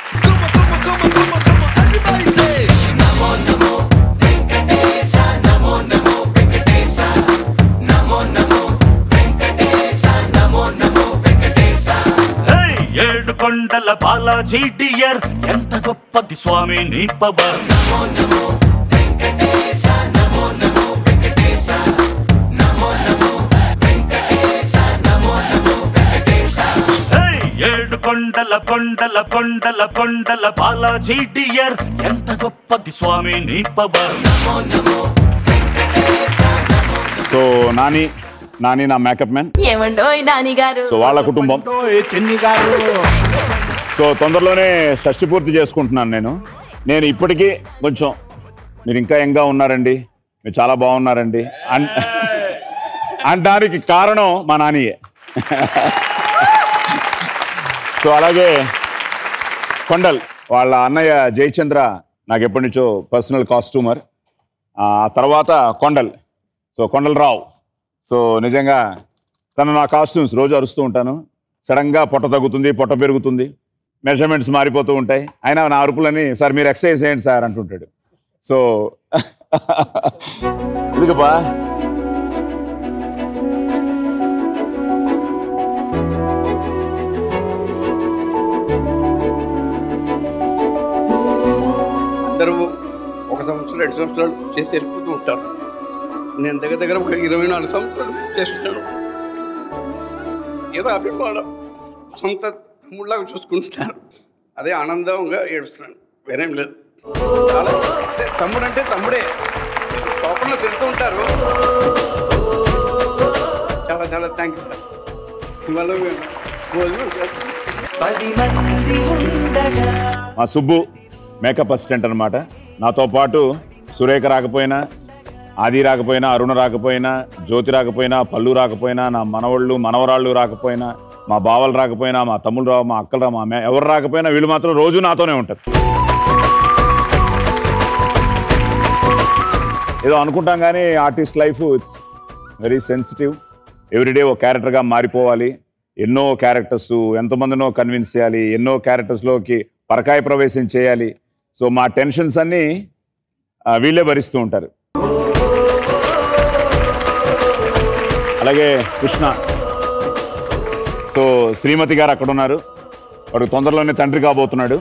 S24: హేయ్! ఏడు కొండల బాలాజీ డియర్ ఎంత గొప్పది స్వామి నీ పవర్ హేయ్! ఏడు కొండల కొండల కొండల కొండల బాలాజీ డియర్ ఎంత గొప్పది స్వామి నీ పవర్
S1: సో నాని నాని నా మేకప్ మ్యాన్
S25: ఏమండోయ్ నాని గారు
S1: సో వాళ్ళ కుటుంబం
S7: చెన్ని గారు
S1: సో తొందరలోనే షష్టి పూర్తి చేసుకుంటున్నాను నేను నేను ఇప్పటికీ కొంచెం మీరు ఇంకా యంగా ఉన్నారండి మీరు చాలా బాగున్నారండి అన్ అనడానికి కారణం మా నానియే సో అలాగే కొండల్ వాళ్ళ అన్నయ్య జయచంద్ర నాకు ఎప్పటి నుంచో పర్సనల్ కాస్ట్యూమర్ ఆ తర్వాత కొండల్ సో కొండలరావు సో నిజంగా తను నా కాస్ట్యూమ్స్ రోజు అరుస్తూ ఉంటాను సడన్గా పొట్ట తగ్గుతుంది పొట్ట పెరుగుతుంది మెజర్మెంట్స్ మారిపోతూ ఉంటాయి అయినా నా అరుపులని సార్ మీరు ఎక్సర్సైజ్ చేయండి సార్ అంటుంటాడు సో ఇదిగపా
S4: అందరూ ఒక సంవత్సరం రెండు సంవత్సరాలు చేసి వెళ్ళిపోతూ ఉంటారు నేను దగ్గర దగ్గర ఒక ఇరవై నాలుగు సంవత్సరాలు చేస్తున్నాను ఏదో అభిమానం సొంత తమ్ముళ్ళగా చూసుకుంటున్నాను అదే ఆనందంగా ఏడుస్తున్నాను వేరేం లేదు చాలా అంటే తమ్ముడు అంటే తమ్ముడే కోపంలో తిడుతూ ఉంటారు చాలా చాలా థ్యాంక్స్ సార్ ఇవాళ మేము భోజనం చేస్తున్నాం
S7: పది మంది ఉండగా
S1: మా సుబ్బు మేకప్ అసిస్టెంట్ అనమాట నాతో పాటు సురేఖ రాకపోయినా ఆది రాకపోయినా అరుణ రాకపోయినా జ్యోతి రాకపోయినా పళ్ళు రాకపోయినా నా మనవళ్ళు మనవరాళ్ళు రాకపోయినా మా బావలు రాకపోయినా మా తమ్ముళ్ళు రా మా అక్కలు రా మా మే ఎవరు రాకపోయినా వీళ్ళు మాత్రం రోజు నాతోనే ఉంటారు ఏదో అనుకుంటాం కానీ artist life it's very sensitive everyday ఒక క్యారెక్టర్గా మారిపోవాలి ఎన్నో క్యారెక్టర్స్ ఎంతమందినో కన్విన్స్ చేయాలి ఎన్నో క్యారెక్టర్స్లోకి పరకాయ ప్రవేశం చేయాలి సో మా టెన్షన్స్ అన్నీ ఆ, వీళ్ళే భరిస్తూ ఉంటారు అలాగే కృష్ణ సో శ్రీమతి గారు అక్కడ ఉన్నారు వాడు తొందరలోనే తండ్రి కాబోతున్నాడు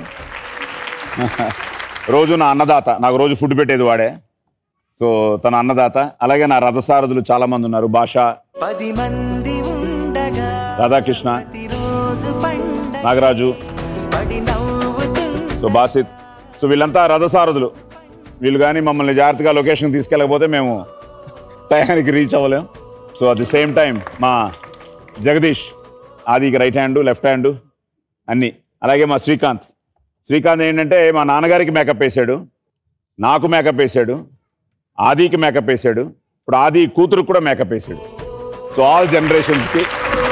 S1: రోజు నా అన్నదాత నాకు రోజు ఫుడ్ పెట్టేది వాడే సో తన అన్నదాత అలాగే నా రథసారథులు చాలా మంది ఉన్నారు భాష
S7: పది మంది ఉండగా
S1: రాధాకృష్ణ
S7: రోజు పండ
S1: నాగరాజు
S7: పడి నవ్వుతుంటే
S1: సో బాసిత్ సో వీళ్ళంతా రథసారథులు వీళ్ళు కానీ మమ్మల్ని జాగ్రత్తగా లొకేషన్ తీసుకెళ్ళకపోతే మేము టయానికి రీచ్ అవ్వలేం so at the same time మా జగదీష్ ఆదికి రైట్ హ్యాండ్ లెఫ్ట్ హ్యాండ్ అన్నీ అలాగే మా శ్రీకాంత్ శ్రీకాంత్ ఏంటంటే మా నాన్నగారికి మేకప్ వేసాడు నాకు మేకప్ వేసాడు ఆదికి మేకప్ వేసాడు ఇప్పుడు ఆది కూతురుకు కూడా మేకప్ వేసాడు సో ఆల్ జనరేషన్స్కి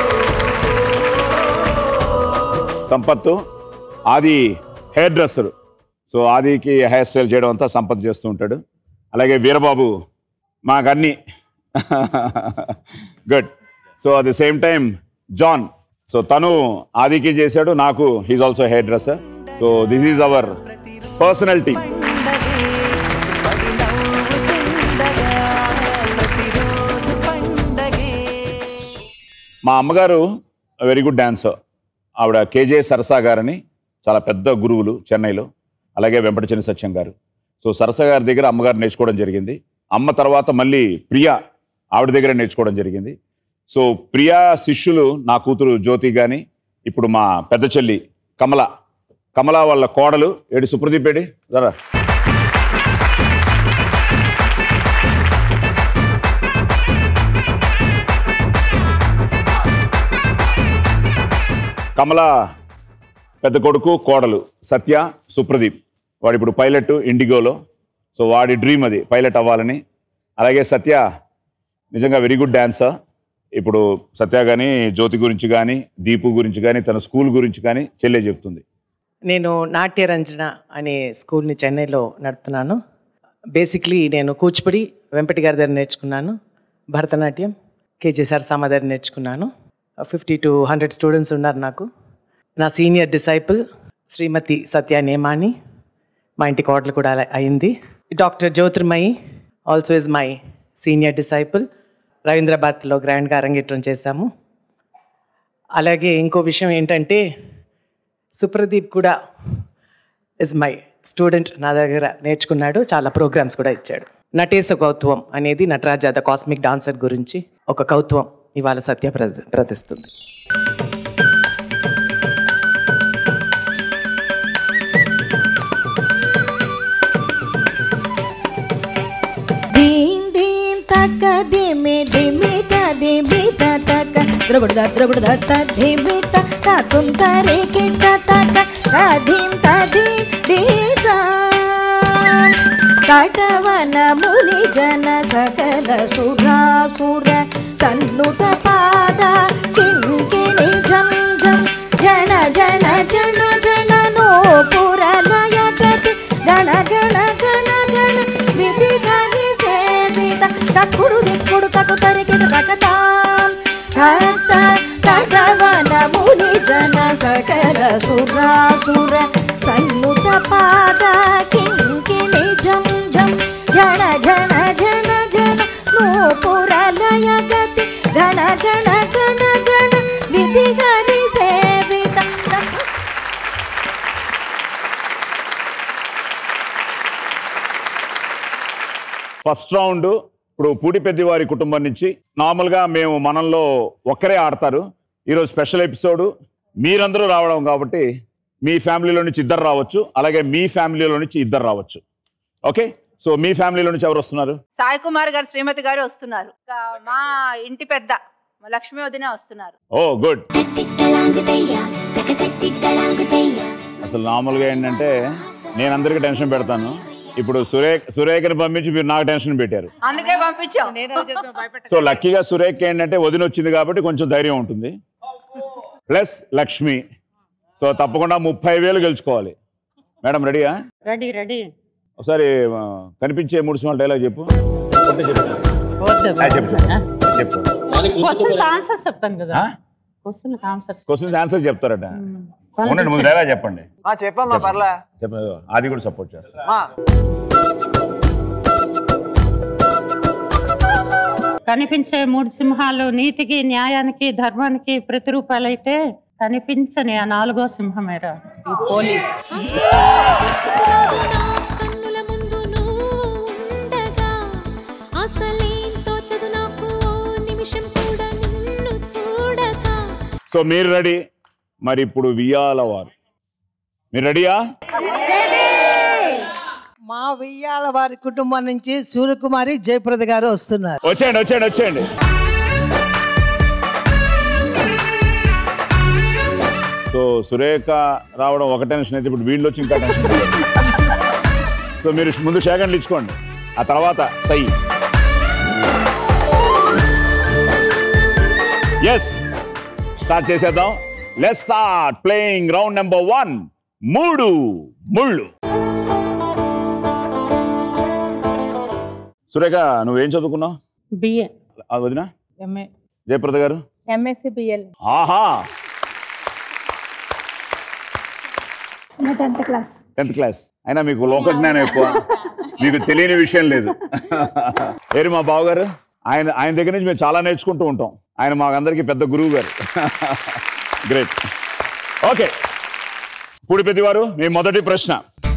S1: Sampath Aadi hairdresser so ఆదికి హెయిర్ స్టైల్ చేయడం అంతా సంపత్ చేస్తూ ఉంటాడు అలాగే వీరబాబు మాకు అన్ని good so at the same time John so తను ఆదికి చేశాడు నాకు he's also hairdresser so this is our personal team మా అమ్మగారు వెరీ గుడ్ డాన్సర్ ఆవిడ కేజే సరసా గారని చాలా పెద్ద గురువులు చెన్నైలో అలాగే వెంపటిచని సత్యం గారు సో సరస గారి దగ్గర అమ్మగారు నేర్చుకోవడం జరిగింది అమ్మ తర్వాత మళ్ళీ ప్రియా ఆవిడ దగ్గర నేర్చుకోవడం జరిగింది సో ప్రియా శిష్యులు నా కూతురు జ్యోతి కానీ ఇప్పుడు మా పెద్ద చెల్లి కమల కమల వాళ్ళ కోడలు ఏడు సుప్రదీప్ ఏడి జరా కమల పెద్ద కొడుకు కోడలు సత్య సుప్రదీప్ వాడు ఇప్పుడు పైలట్ ఇండిగోలో సో వాడి డ్రీమ్ అది పైలట్ అవ్వాలని అలాగే సత్య నిజంగా వెరీ గుడ్ డాన్సర్ ఇప్పుడు సత్య కానీ జ్యోతి గురించి కానీ దీపు గురించి కానీ తన స్కూల్ గురించి కానీ చెల్లె చెప్తుంది
S5: నేను నాట్యరంజన అనే స్కూల్ని చెన్నైలో నడుపుతున్నాను బేసిక్లీ నేను కూచిపూడి వెంపటి గారి దగ్గర నేర్చుకున్నాను భరతనాట్యం కేజీ సరసామ దగ్గర నేర్చుకున్నాను ఫిఫ్టీ టు హండ్రెడ్ స్టూడెంట్స్ ఉన్నారు నాకు నా సీనియర్ డిసైపుల్ శ్రీమతి సత్య నేమాని మా ఇంటి కోడలు కూడా అలా అయింది doctor Jyothirmayi also is my senior disciple రవీంద్రబాద్లో గ్రాండ్గా అరంగేట్రం చేశాము అలాగే ఇంకో విషయం ఏంటంటే సుప్రదీప్ కూడా ఇస్ మై స్టూడెంట్ నా దగ్గర నేర్చుకున్నాడు చాలా ప్రోగ్రామ్స్ కూడా ఇచ్చాడు నటేశ కౌత్వం అనేది నటరాజ ద కాస్మిక్ డాన్సర్ గురించి ఒక కౌత్వం ఇవాళ సత్య ప్రద ప్రదర్శిస్తుంది
S8: ధీం ధీం తక్క ధిమి ధిమి త ధిమి త తక్క ద్రగుడు ద ద్రగుడు ద త ధిమి త తాతుం తరే కిట తక్క త ధీం త ధీం ధీత కటవన ముని జన సకల సురాసుర సన్నుత పాద కింకిణి జం జం జన జన జన జన నో పురలయ గతి గణ గణ గణ గణ విధి గని సేవిత తక్కుడు దిక్కుడు తకు తరికిన తకతాం కర్త కటవన ముని జన సకల సురాసుర సన్నుత పాద కింకిణి జం జం జన జన జన జన నో పురలయ గతి గణ గణ గణ గణ విధి గని సేవిత తక్కు
S1: ఫస్ట్ రౌండ్ ఇప్పుడు పూడి పెద్దివారి కుటుంబం నుంచి నార్మల్గా మేము మనంలో ఒక్కరే ఆడతారు ఈరోజు స్పెషల్ ఎపిసోడ్ మీరందరూ రావడం కాబట్టి మీ ఫ్యామిలీలో నుంచి ఇద్దరు రావచ్చు అలాగే మీ ఫ్యామిలీలో నుంచి ఇద్దరు రావచ్చు ఓకే సో మీ ఫ్యామిలీలో నుంచి ఎవరు వస్తున్నారు
S10: సాయి కుమార్ గారు శ్రీమతి గారు వస్తున్నారు ఇంకా మా ఇంటి పెద్ద మా లక్ష్మీ వదిన వస్తున్నారు
S1: ఓ గుడ్ అసలు మామూలుగా ఏంటంటే నేను అందరికీ టెన్షన్ పెడతాను ఇప్పుడు సురేఖ సురేఖని పంపించి మీరు నాకు టెన్షన్ పెట్టారు
S10: అందుకే పంపించాం
S1: సో లక్కీగా సురేఖ ఏంటంటే వదిన వచ్చింది కాబట్టి కొంచెం ధైర్యం ఉంటుంది ప్లస్ లక్ష్మి సో తప్పకుండా ముప్పై వేలు గెలుచుకోవాలి మేడం రెడీయా
S13: రెడీ రెడీ
S1: ఒకసారి ఆ, కనిపించే మూడు సినిమాల డైలాగ్ చెప్పు వద్దు చెప్పు. ఆ, చెప్పు చెప్పు. చెప్పు
S13: క్వశ్చన్స్ ఆన్సర్స్ చెప్తాను కదా క్వశ్చన్స్ ఆన్సర్స్
S1: క్వశ్చన్స్ ఆన్సర్ చెప్తారట ఉండండి ముందు డైలాగ్ చెప్పండి
S25: చెప్పమ్మా పర్లే
S1: చెప్పండి అది కూడా సపోర్ట్ చేస్తారు
S25: మా
S13: కనిపించే మూడు సింహాలు నీతికి న్యాయానికి ధర్మానికి ప్రతిరూపాలైతే కనిపించని ఆ నాలుగో సింహమేరా ఈ పోలీస్
S6: అసలేం తోచదు నాకు ఓ నిమిషం కూడా నిన్ను చూడక
S1: సో మీరు రెడీ మరి ఇప్పుడు వియాల వారు మీరు రెడీయా
S3: మా వెయ్యాల వారి కుటుంబం నుంచి సూర్యకుమారి జయప్రద గారు వస్తున్నారు
S1: వచ్చేయండి వచ్చేయండి వచ్చేయండి సో సురేఖ రావడం ఒక టెన్షన్ అయితే ఇప్పుడు వీళ్ళు వచ్చి ఇంకా టెన్షన్ సో మీరు ముందు షేకండ్లు ఇచ్చుకోండి ఆ తర్వాత సై ఎస్ స్టార్ట్ చేసేద్దాం let start playing round number one మూడు ముళ్ళు సురేఖ నువ్వేం చదువుకున్నావు
S13: బిఏ
S1: అది వదినా
S13: ఎంఏ
S1: జయప్రద గారు
S13: ఎంఎస్సి బిఎల్
S1: ఆహా
S9: టెన్త్ క్లాస్
S1: టెన్త్ క్లాస్ అయినా మీకు లోక జ్ఞానం ఎక్కువ మీకు తెలియని విషయం లేదు ఏరి మా బావగారు ఆయన ఆయన దగ్గర నుంచి మేము చాలా నేర్చుకుంటూ ఉంటాం ఆయన మాకందరికీ పెద్ద గురువు గారు గ్రేట్ ఓకే పూడిపెద్ది వారు మీ మొదటి ప్రశ్న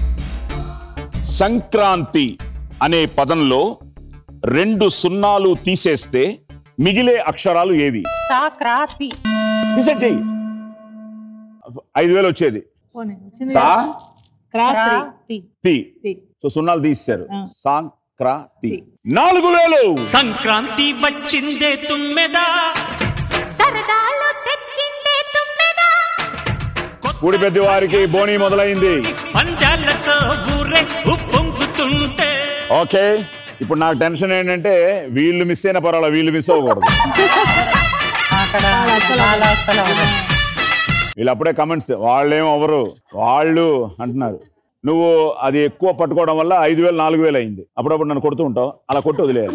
S1: సంక్రాంతి అనే పదంలో రెండు సున్నాలు తీసేస్తే మిగిలే అక్షరాలు ఏవి
S13: సాక్రాతి
S1: తీసేయండి చెయ్యి ఐదు వేలు వచ్చేది
S13: పోనీ, వచ్చింది
S1: సా
S13: కదా? క్రాతి
S1: తి
S13: తి.
S1: సో సున్నాలు తీసేశారు
S13: ఆ.
S1: సాంక్రాతి నాలుగు వేలు
S24: సంక్రాంతి వచ్చిందే తుమ్మెదా
S6: సరదాలు తెచ్చిందే తుమ్మెదా
S1: కూడి పెద్ద వారికి బోని మొదలైంది
S24: పంజాలతో ఊరే ఉప్పొంగుతుంటే
S1: ఓకే ఇప్పుడు నాకు టెన్షన్ ఏంటంటే వీళ్ళు మిస్ అయిన పర్వాలేదు వీళ్ళు మిస్ అవ్వకూడదు
S13: అక్కడ చాలా అసలు
S1: వీళ్ళు అప్పుడే కమెంట్స్ వాళ్ళేం అవ్వరు వాళ్ళు అంటున్నారు నువ్వు అది ఎక్కువ పట్టుకోవడం వల్ల ఐదు వేలు నాలుగు వేలు అయింది అప్పుడప్పుడు నన్ను కొడుతూ ఉంటావు అలా కొట్టి వదిలేయాలి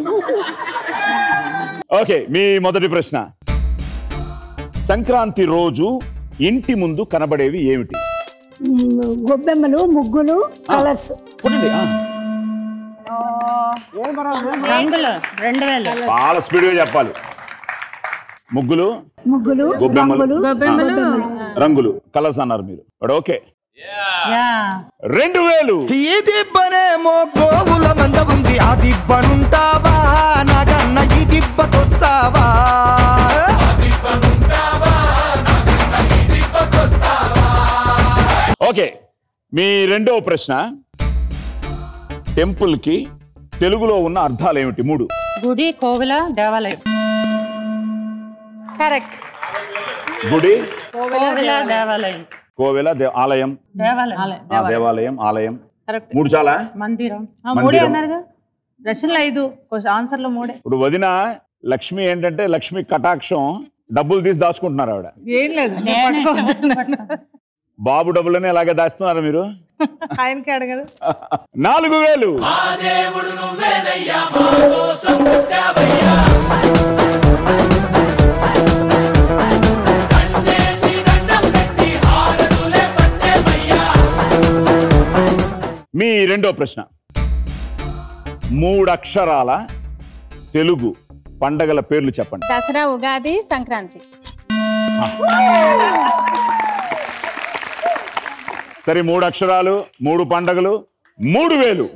S1: ఓకే మీ మొదటి ప్రశ్న సంక్రాంతి రోజు ఇంటి ముందు కనబడేవి ఏమిటి
S9: గొబ్బెమ్మలు ముగ్గులు కలర్స్
S1: కొట్టండి ఆ.
S13: రంగులు రెండు వేలు
S1: చాలా స్పీడ్గా చెప్పాలి ముగ్గులు
S9: ముగ్గులు
S1: గొబ్బెమ్మలు
S9: రంగులు
S1: ఆ, రంగులు కలర్స్ అన్నారు మీరు బట్ ఓకే
S13: యా
S1: రెండు వేలు
S14: ఈ దిబ్బనేమో గోవుల మంద ఉంది ఆ దిబ్బనుంటావా నాగన్న ఈ దిబ్బకొస్తావా
S1: ఓకే మీ రెండవ ప్రశ్న టెంపుల్ కి తెలుగులో ఉన్న అర్థాలు ఏమిటి మూడు
S13: గుడి కోవిల దేవాలయం కరెక్ట్
S1: గుడి
S13: కోవిల దేవాలయం
S1: కోవెల దే- ఆలయం
S13: దేవాలయం
S1: ఆ, దేవాలయం ఆలయం
S13: కరెక్ట్
S1: మూడు చాలా
S13: మందిరం ఆ,
S1: మందిరం.
S13: మూడే అన్నారుగా ప్రశ్నలు ఐదు ఆన్సర్లు మూడే
S1: ఇప్పుడు వదిన లక్ష్మి ఏంటంటే లక్ష్మి కటాక్షం డబ్బులు తీసి దాచుకుంటున్నారు ఆవిడ
S3: ఏం లేదు
S1: బాబు డబ్బులని అలాగే దాస్తున్నారు మీరు
S3: ఆయనకి అడగదు
S1: నాలుగు వేలు
S24: దేవుడు నువ్వేనయ్యా మా కోసం పుట్టావయ్యా దండేసి దండం పెట్టి హారతులే పట్టేవయ్యా
S1: మీ రెండో ప్రశ్న మూడు అక్షరాల తెలుగు పండగల పేర్లు చెప్పండి
S15: దసరా ఉగాది సంక్రాంతి
S1: సరే మూడు అక్షరాలు మూడు పండగలు మూడు వేలు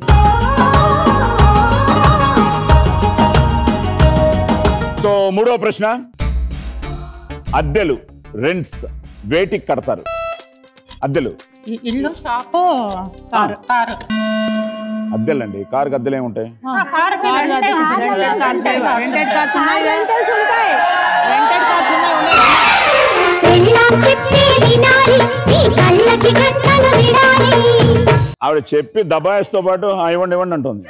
S1: సో మూడో ప్రశ్న అద్దెలు రెంట్స్ వేటికి కడతారు అద్దెలు
S13: ఇ- ఇల్లు షాపు కారు కారు
S1: అద్దెలండి కారుకి అద్దెలు ఏముంటాయి
S13: ఆ, కారుకి రెంటే ఉంటుంది. Rented car.
S3: రెంటెడ్ కార్స్ ఉన్నాయి
S15: రెంటల్స్ ఉంటాయి
S3: రెంటెడ్ కార్స్ ఉన్నాయి ఉన్నాయి
S6: పెళ్ళాం చెప్పే వినాలి నీ కళ్ళకి గంటలు వినాలి
S1: ఆవిడ చెప్పి దబాయిస్తో పాటు "ఆ, ఇవ్వండి ఇవ్వండి అంటుంది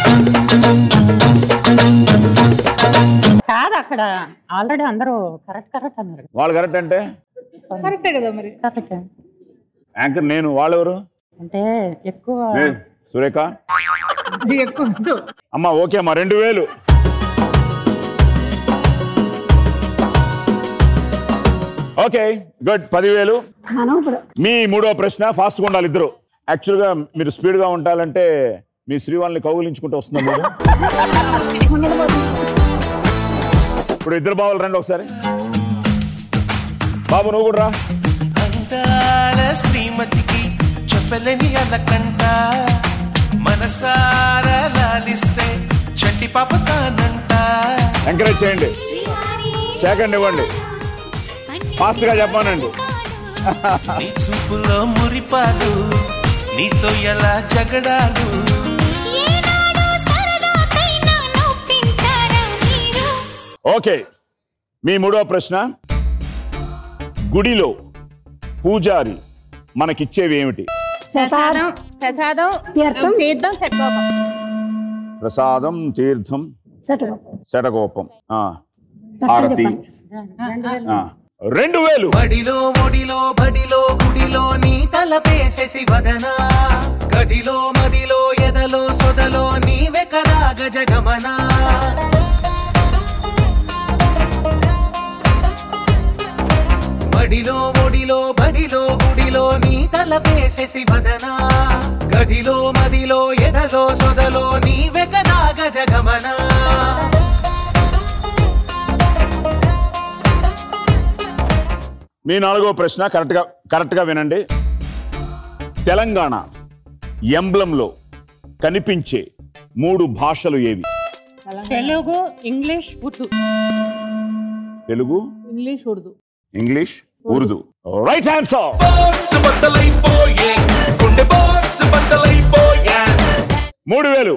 S13: కాదు అక్కడ ఆల్రెడీ అందరూ కరెక్ట్ కరెక్ట్ అన్నారు
S1: వాళ్ళు కరెక్ట్ అంటే
S13: కరెక్టే కదా మరి కరెక్ట్
S1: యాంకర్ నేను వాళ్ళెవరు
S13: అంటే ఎక్కువ
S1: ఏ, సురేఖ
S13: ఎక్కువ
S1: అమ్మ ఓకే అమ్మా రెండు వేలు ఓకే గుడ్ పదివేలు
S9: మనం ఇప్పుడు
S1: మీ మూడో ప్రశ్న ఫాస్ట్గా ఉండాలి ఇద్దరు యాక్చువల్గా మీరు స్పీడ్గా ఉండాలంటే మీ శ్రీవాళ్ళని కౌగులించుకుంటూ వస్తున్నారు మీరు ఇప్పుడు ఇద్దరు బావులు రండి ఒకసారి బాబు నువ్వు కూడా రా
S7: అందాల శ్రీమతికి చెప్పలేని అలకంట మనసారా లాలిస్తే చంటి పాప తానంట
S1: ఎంకరేజ్ చేయండి సెకండ్ ఇవ్వండి ఫాస్ట్గా చెప్పానండి
S7: నీ చూపులో మురిపాలు నీతో ఎలా జగడాలు
S1: ఓకే మీ మూడో ప్రశ్న గుడిలో పూజారి మనకిచ్చేవి ఏమిటి
S15: ప్రసాదం ప్రసాదం
S9: తీర్థం.
S15: తీర్థం సత్కోపం
S1: ప్రసాదం తీర్థం
S9: సటగోపం
S1: శటగోపం ఆ, హారతి ఆ, రెండు వేలు
S14: బడిలో ఒడిలో బడిలో గుడిలో నీ తలపేసేసి వదనా గదిలో మదిలో ఎదలో సొదలో నీవె కదా గజగమనా బడిలో ఒడిలో బడిలో గుడిలో నీ తలపేసేసి వదనా గదిలో మదిలో ఎదలో సొదలో నీవె కదా గజగమనా
S1: మీ నాలుగో ప్రశ్న కరెక్ట్గా కరెక్ట్గా వినండి తెలంగాణ ఎంబ్లంలో కనిపించే మూడు భాషలు ఏవి
S13: Telugu English Urdu
S1: Telugu
S13: English Urdu
S1: English Urdu right answer
S14: బద్దలైపోయే గుండె బాక్స్ బద్దలైపోయే
S1: మూడు వేలు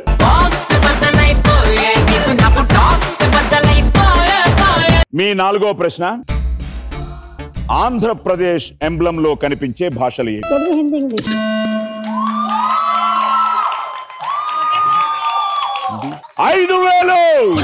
S1: మీ నాలుగో ప్రశ్న ఆంధ్రప్రదేశ్ ఎంబ్లంలో కనిపించే భాషలు ఏవి
S9: తెలుగు హిందీ ఇంగ్లీష్
S1: ఐదు వేలు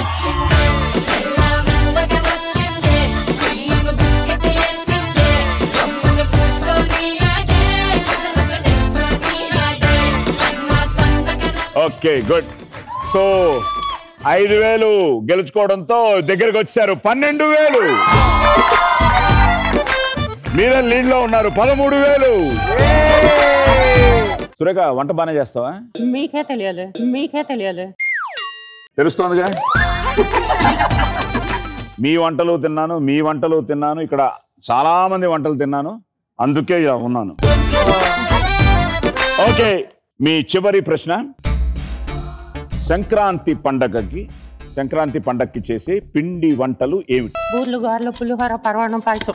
S1: ఓకే గుడ్ సో ఐదు వేలు గెలుచుకోవడంతో దగ్గరకు వచ్చారు పన్నెండు వేలు మీరే లీడ్ లో ఉన్నారు పదమూడు వేలు సురేఖ వంట బాగానే చేస్తావా
S13: మీకే తెలియాలి మీకే తెలియాలి
S1: తెలుస్తోందిగా మీ వంటలు తిన్నాను మీ వంటలు తిన్నాను ఇక్కడ చాలా మంది వంటలు తిన్నాను అందుకే ఇలా ఉన్నాను ఓకే మీ చివరి ప్రశ్న సంక్రాంతి పండగకి సంక్రాంతి పండగకి చేసే పిండి వంటలు ఏమిటి
S13: బూర్లు గారెలు పులిహోర పరవాణం పాయసం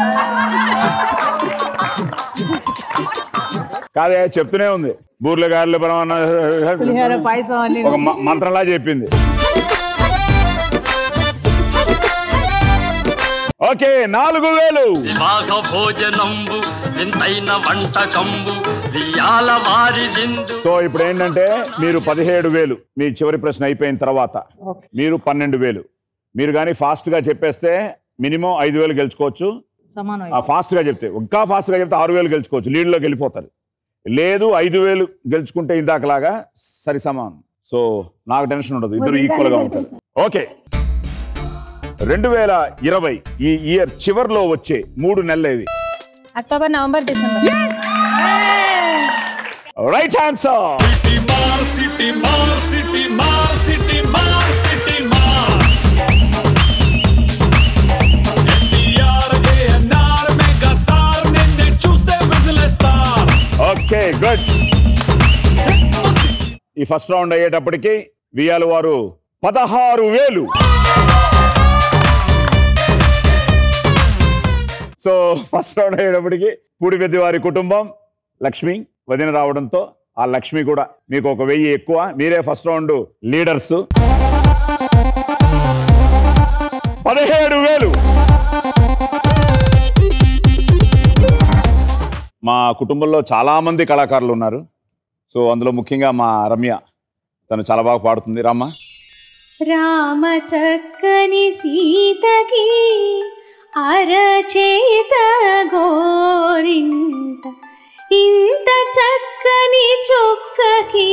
S1: కాదే చెప్తూనే ఉంది బూర్ల గారెలు పరమాన్న
S3: పులిహోర పాయసం అని
S1: ఒక మ- మంత్రంలా చెప్పింది ఓకే నాలుగు వేలు
S12: వివాహ భోజనంబు వింతైన వంటకంబు వియాల వారి విందు
S1: సో ఇప్పుడు ఏంటంటే మీరు పదిహేడు వేలు మీ చివరి ప్రశ్న అయిపోయిన తర్వాత మీరు పన్నెండు వేలు మీరు కానీ ఫాస్ట్ గా చెప్పేస్తే మినిమం ఐదు వేలు గెలుచుకోవచ్చు
S13: సమానం
S1: ఆ ఫాస్ట్ గా చెప్తే ఇంకా ఫాస్ట్ గా చెప్తే ఆరు వేలు గెలుచుకోవచ్చు లీడ్ లోకి వెళ్ళిపోతారు లేదు ఐదు వేలు గెలుచుకుంటే ఇందాకలాగా సరి సమానం సో నాకు టెన్షన్ ఉండదు ఇద్దరు ఈక్వల్ గా ఉంటారు ఓకే రెండు వేల ఇరవై ఈ ఇయర్ చివర్లో వచ్చే మూడు నెలలేవి
S15: October November December
S1: right answer
S24: సిటీ మార్ సిటీ మార్ సిటీ మార్ సిటీ మార్ ఎన్టీఆర్ ఏఎన్ఆర్ మెగా స్టార్ నిన్ను చూస్తే విజిలేస్తారు
S1: ఓకే గుడ్ ఈ ఫస్ట్ రౌండ్ అయ్యేటప్పటికి వియాలు వారు పదహారు వేలు సో ఫస్ట్ రౌండ్ అయ్యేటప్పటికి పూడిపెద్ది వారి కుటుంబం లక్ష్మి వదిన రావడంతో ఆ లక్ష్మి కూడా మీకు ఒక వెయ్యి ఎక్కువ మీరే ఫస్ట్ రౌండ్ లీడర్స్ పదిహేడు వేలు మా కుటుంబంలో చాలా మంది కళాకారులు ఉన్నారు సో అందులో ముఖ్యంగా మా రమ్య తను చాలా బాగా పాడుతుంది రామ్మ
S6: రామ చక్కని సీతకి అరచేత గోరింట ఇంత చక్కని చొక్కకి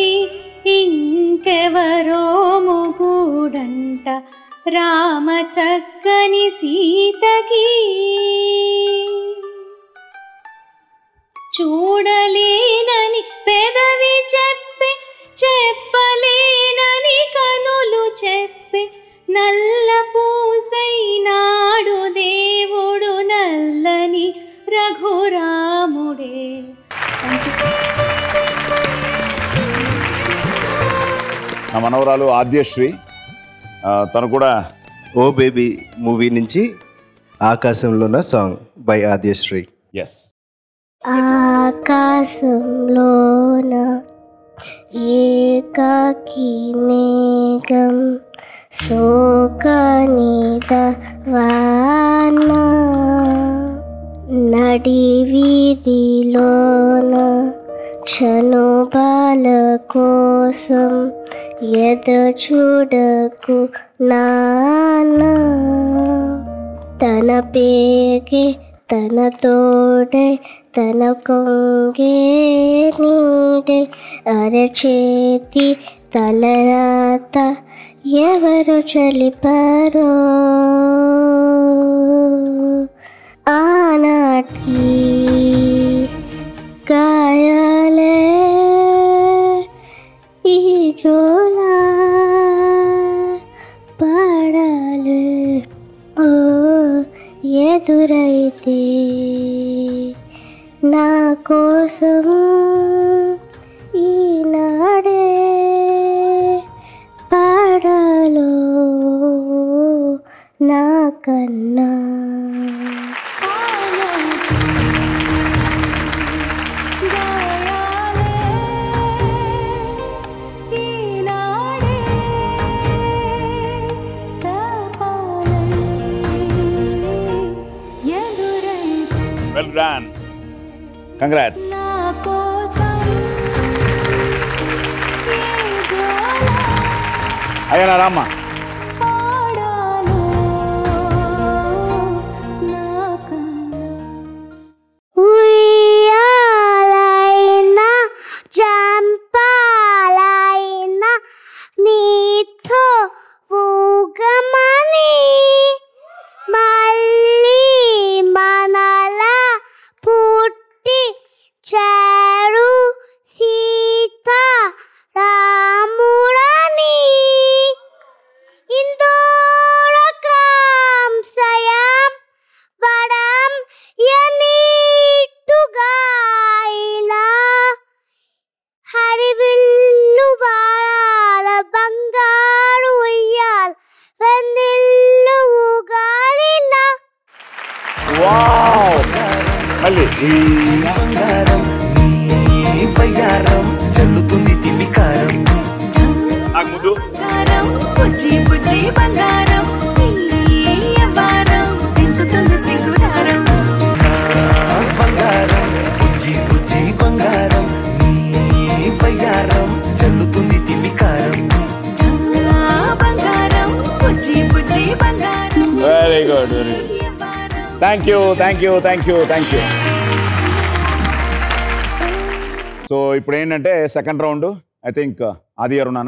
S6: ఇంకెవరో ముగుడంట రామ చక్కని సీతకి చూడలేనని పెదవి చెప్పి చెప్పలేనని కనులు చెప్పి నల్ల పూసైనాడు దేవుడు నల్లని రఘురాముడే
S1: నా మనవరాలు ఆద్యశ్రీ ఆ, తను కూడా
S16: ఓ బేబీ మూవీ నుంచి ఆకాశంలోన సాంగ్ బై ఆద్యశ్రీ
S1: ఎస్
S23: ఆకాశంలోన ఏకాకి మేఘం సోకనిద వాన నడి వీధిలోన చనుబాల కోసం ఎద చూడకు నానా తన పేగే తన తోడే తన కొంగే నీడే అరచేతి తలరాత ఎవరు చలిపారో ఆనాటి గాయాలే ఈ జోలా పాడాలి ఓ ఎదురైతే నా కోసం ఈనాడే పాడాలో నా కన్నా
S1: వెల్ డన్ కంగ్రాట్స్ అయ్యా రామ్మా
S23: ఉయ్యాలైనా చంపాలైనా నీతో ఊగమని మళ్ళీ మనలా పుట్టి చారు సీత రాముడని ఇందోరకం సయం వరం ఎనీటుగా ఇలా హరివిల్లు వారాల బంగారు ఉయ్యాల వెన్నెల్లు ఊగాలిలా
S1: వావ్ మళ్ళీ
S14: బంగారం నీ బయ్యారం చల్లుతుంది తిమికారం
S1: నాకు ముందు
S2: బుజ్జి బుజ్జి బంగారం నీ యవ్వారం పెంచుతుంది సిగ్గుదారం
S14: బంగారం బుజ్జి బుజ్జి బంగారం నీ బయ్యారం చల్లుతుంది తిమికారం
S2: ఆ బంగారం బుజ్జి బుజ్జి బంగారం
S1: very good very good thank you thank you thank you thank you so ఇప్పుడు ఏంటంటే సెకండ్ రౌండ్ ఐ థింక్ ఆది అరుణానా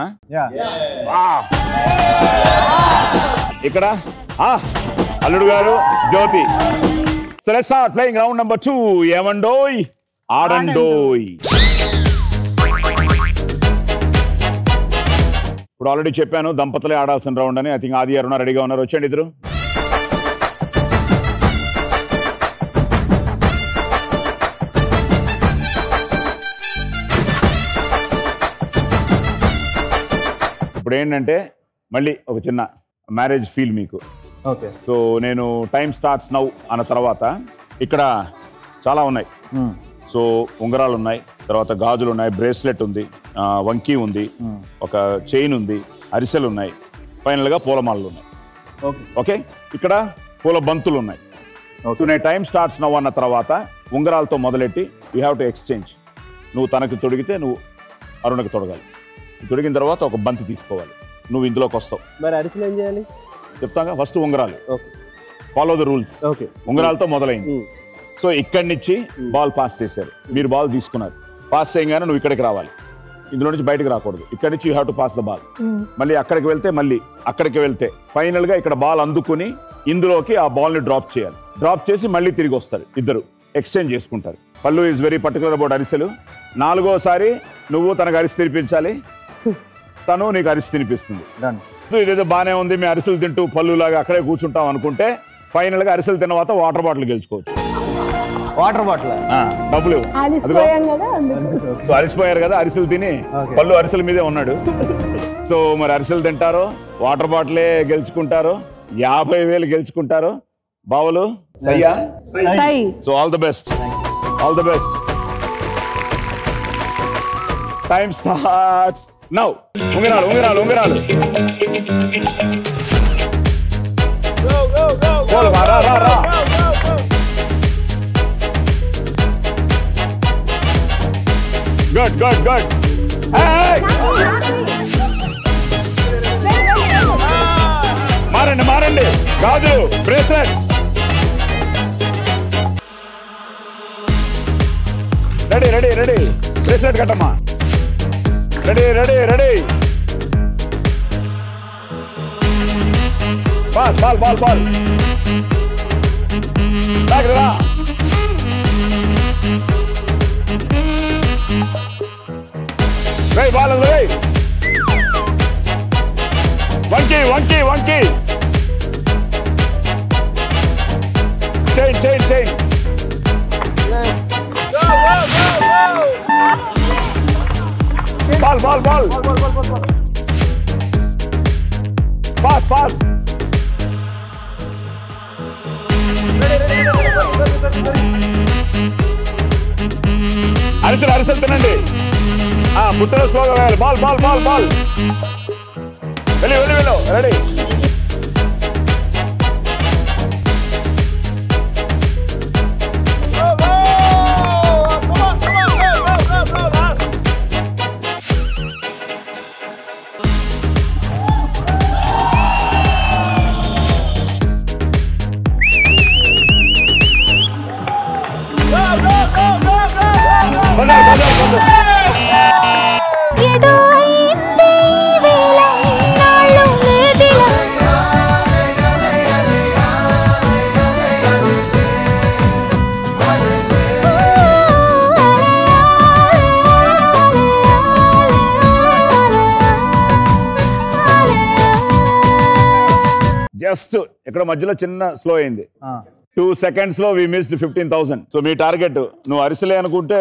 S1: ఇక్కడ ఆ, అల్లుడు గారు Jyothi so let's start playing round number two ఏమండోయ్ ఆడండోయ్ ఇప్పుడు ఆల్రెడీ చెప్పాను దంపతులే ఆడాల్సిన రౌండ్ అని ఐ థింక్ ఆది అరుణ రెడీగా ఉన్నారు వచ్చండి ఇద్దరు ఇప్పుడు ఏంటంటే మళ్ళీ ఒక చిన్న మ్యారేజ్ ఫీల్ మీకు
S17: ఓకే
S1: సో నేను టైం స్టార్ట్స్ నౌ అన్న తర్వాత ఇక్కడ చాలా ఉన్నాయి సో ఉంగరాలు ఉన్నాయి తర్వాత గాజులు ఉన్నాయి బ్రేస్లెట్ ఉంది ఆ, వంకీ ఉంది ఒక చైన్ ఉంది అరిసెలు ఉన్నాయి ఫైనల్గా పూలమాలలు ఉన్నాయి
S17: ఓకే
S1: ఓకే ఇక్కడ పూల బంతులు ఉన్నాయి సో నేను టైం స్టార్ట్స్ నవ్వు అన్న తర్వాత ఉంగరాలతో మొదలెట్టి యూ హ్యావ్ టు ఎక్స్చేంజ్ నువ్వు తనకి తొడిగితే నువ్వు అరుణకి తొడగాలి తొడిగిన తర్వాత ఒక బంతి తీసుకోవాలి నువ్వు ఇందులోకి వస్తావు
S17: మరి అరిసెలు ఏం చేయాలి
S1: చెప్తాగా ఫస్ట్ ఉంగరాలు
S17: okay
S1: follow the rules
S17: okay
S1: ఉంగరాలతో మొదలైంది సో ఇక్కడి నుంచి బాల్ పాస్ చేశారు మీరు బాల్ తీసుకున్నారు పాస్ చేయగానే నువ్వు ఇక్కడికి రావాలి ఇందులో నుంచి బయటకు రాకూడదు ఇక్కడి నుంచి you have to pass the ball మళ్ళీ అక్కడికి వెళ్తే మళ్ళీ అక్కడికి వెళ్తే ఫైనల్ గా ఇక్కడ బాల్ అందుకుని ఇందులోకి ఆ బాల్ ని డ్రాప్ చేయాలి డ్రాప్ చేసి మళ్ళీ తిరిగి వస్తారు ఇద్దరు ఎక్స్చేంజ్ చేసుకుంటారు పళ్ళు ఈజ్ వెరీ పర్టికులర్ అబౌట్ అరిసెలు నాలుగోసారి నువ్వు తనకు అరిసి తినిపించాలి తను నీకు అరిసి తినిపిస్తుంది ఇదేదో బానే ఉంది మీ అరిసెలు తింటూ పళ్ళు లాగా అక్కడే కూర్చుంటాం అనుకుంటే ఫైనల్ గా అరిసెలు తిన్న తర్వాత వాటర్ బాటిల్ గెలుచుకోవచ్చు
S17: వాటర్ బాటిల్
S1: ఆ, డబ్బులు ఇవ్వు. అదిగో.
S9: అలిసిపోయాం కదా అందుకు.
S1: సో అరిసిపోయారు కదా అరిసెలు తిని పళ్ళు అరిసెల మీదే ఉన్నాడు సో మరి అరిసెలు తింటారు వాటర్ బాటిలే గెలుచుకుంటారు యాభై వేలు గెలుచుకుంటారు బావులు సయ్యా
S9: సై.
S1: So all the best all the best time starts now ఉంగరాలు ఉంగరాలు ఉంగరాలు పోలమ్మా, రా రా రా గుడ్ గుడ్ గుడ్ మారండి మారండి కాదు bracelet ready ready ready bracelet కట్టమ్మా ready ready ready ball ball ball ball back రా రేయ్ బాల్ అది రేయ్ వంకి వంకి వంకి chain chain chain ball ball ball fast fast అరిసెలు అరిసెలు తినండి ఆ బుట్టలో స్లోగా వేయాలి బాల్ బాల్ బాల్ బాల్ వెళ్ళి వెళ్ళి వెళ్ళు రెడీ
S6: ఏదో అయింది ఈ వేళ ఇన్నాళ్ళు లేదిలా
S1: జస్ట్ ఇక్కడ మధ్యలో చిన్న స్లో అయింది టూ సెకండ్స్ లో we missed fifteen thousand so మీ టార్గెట్ నువ్వు అరిసెలే అనుకుంటే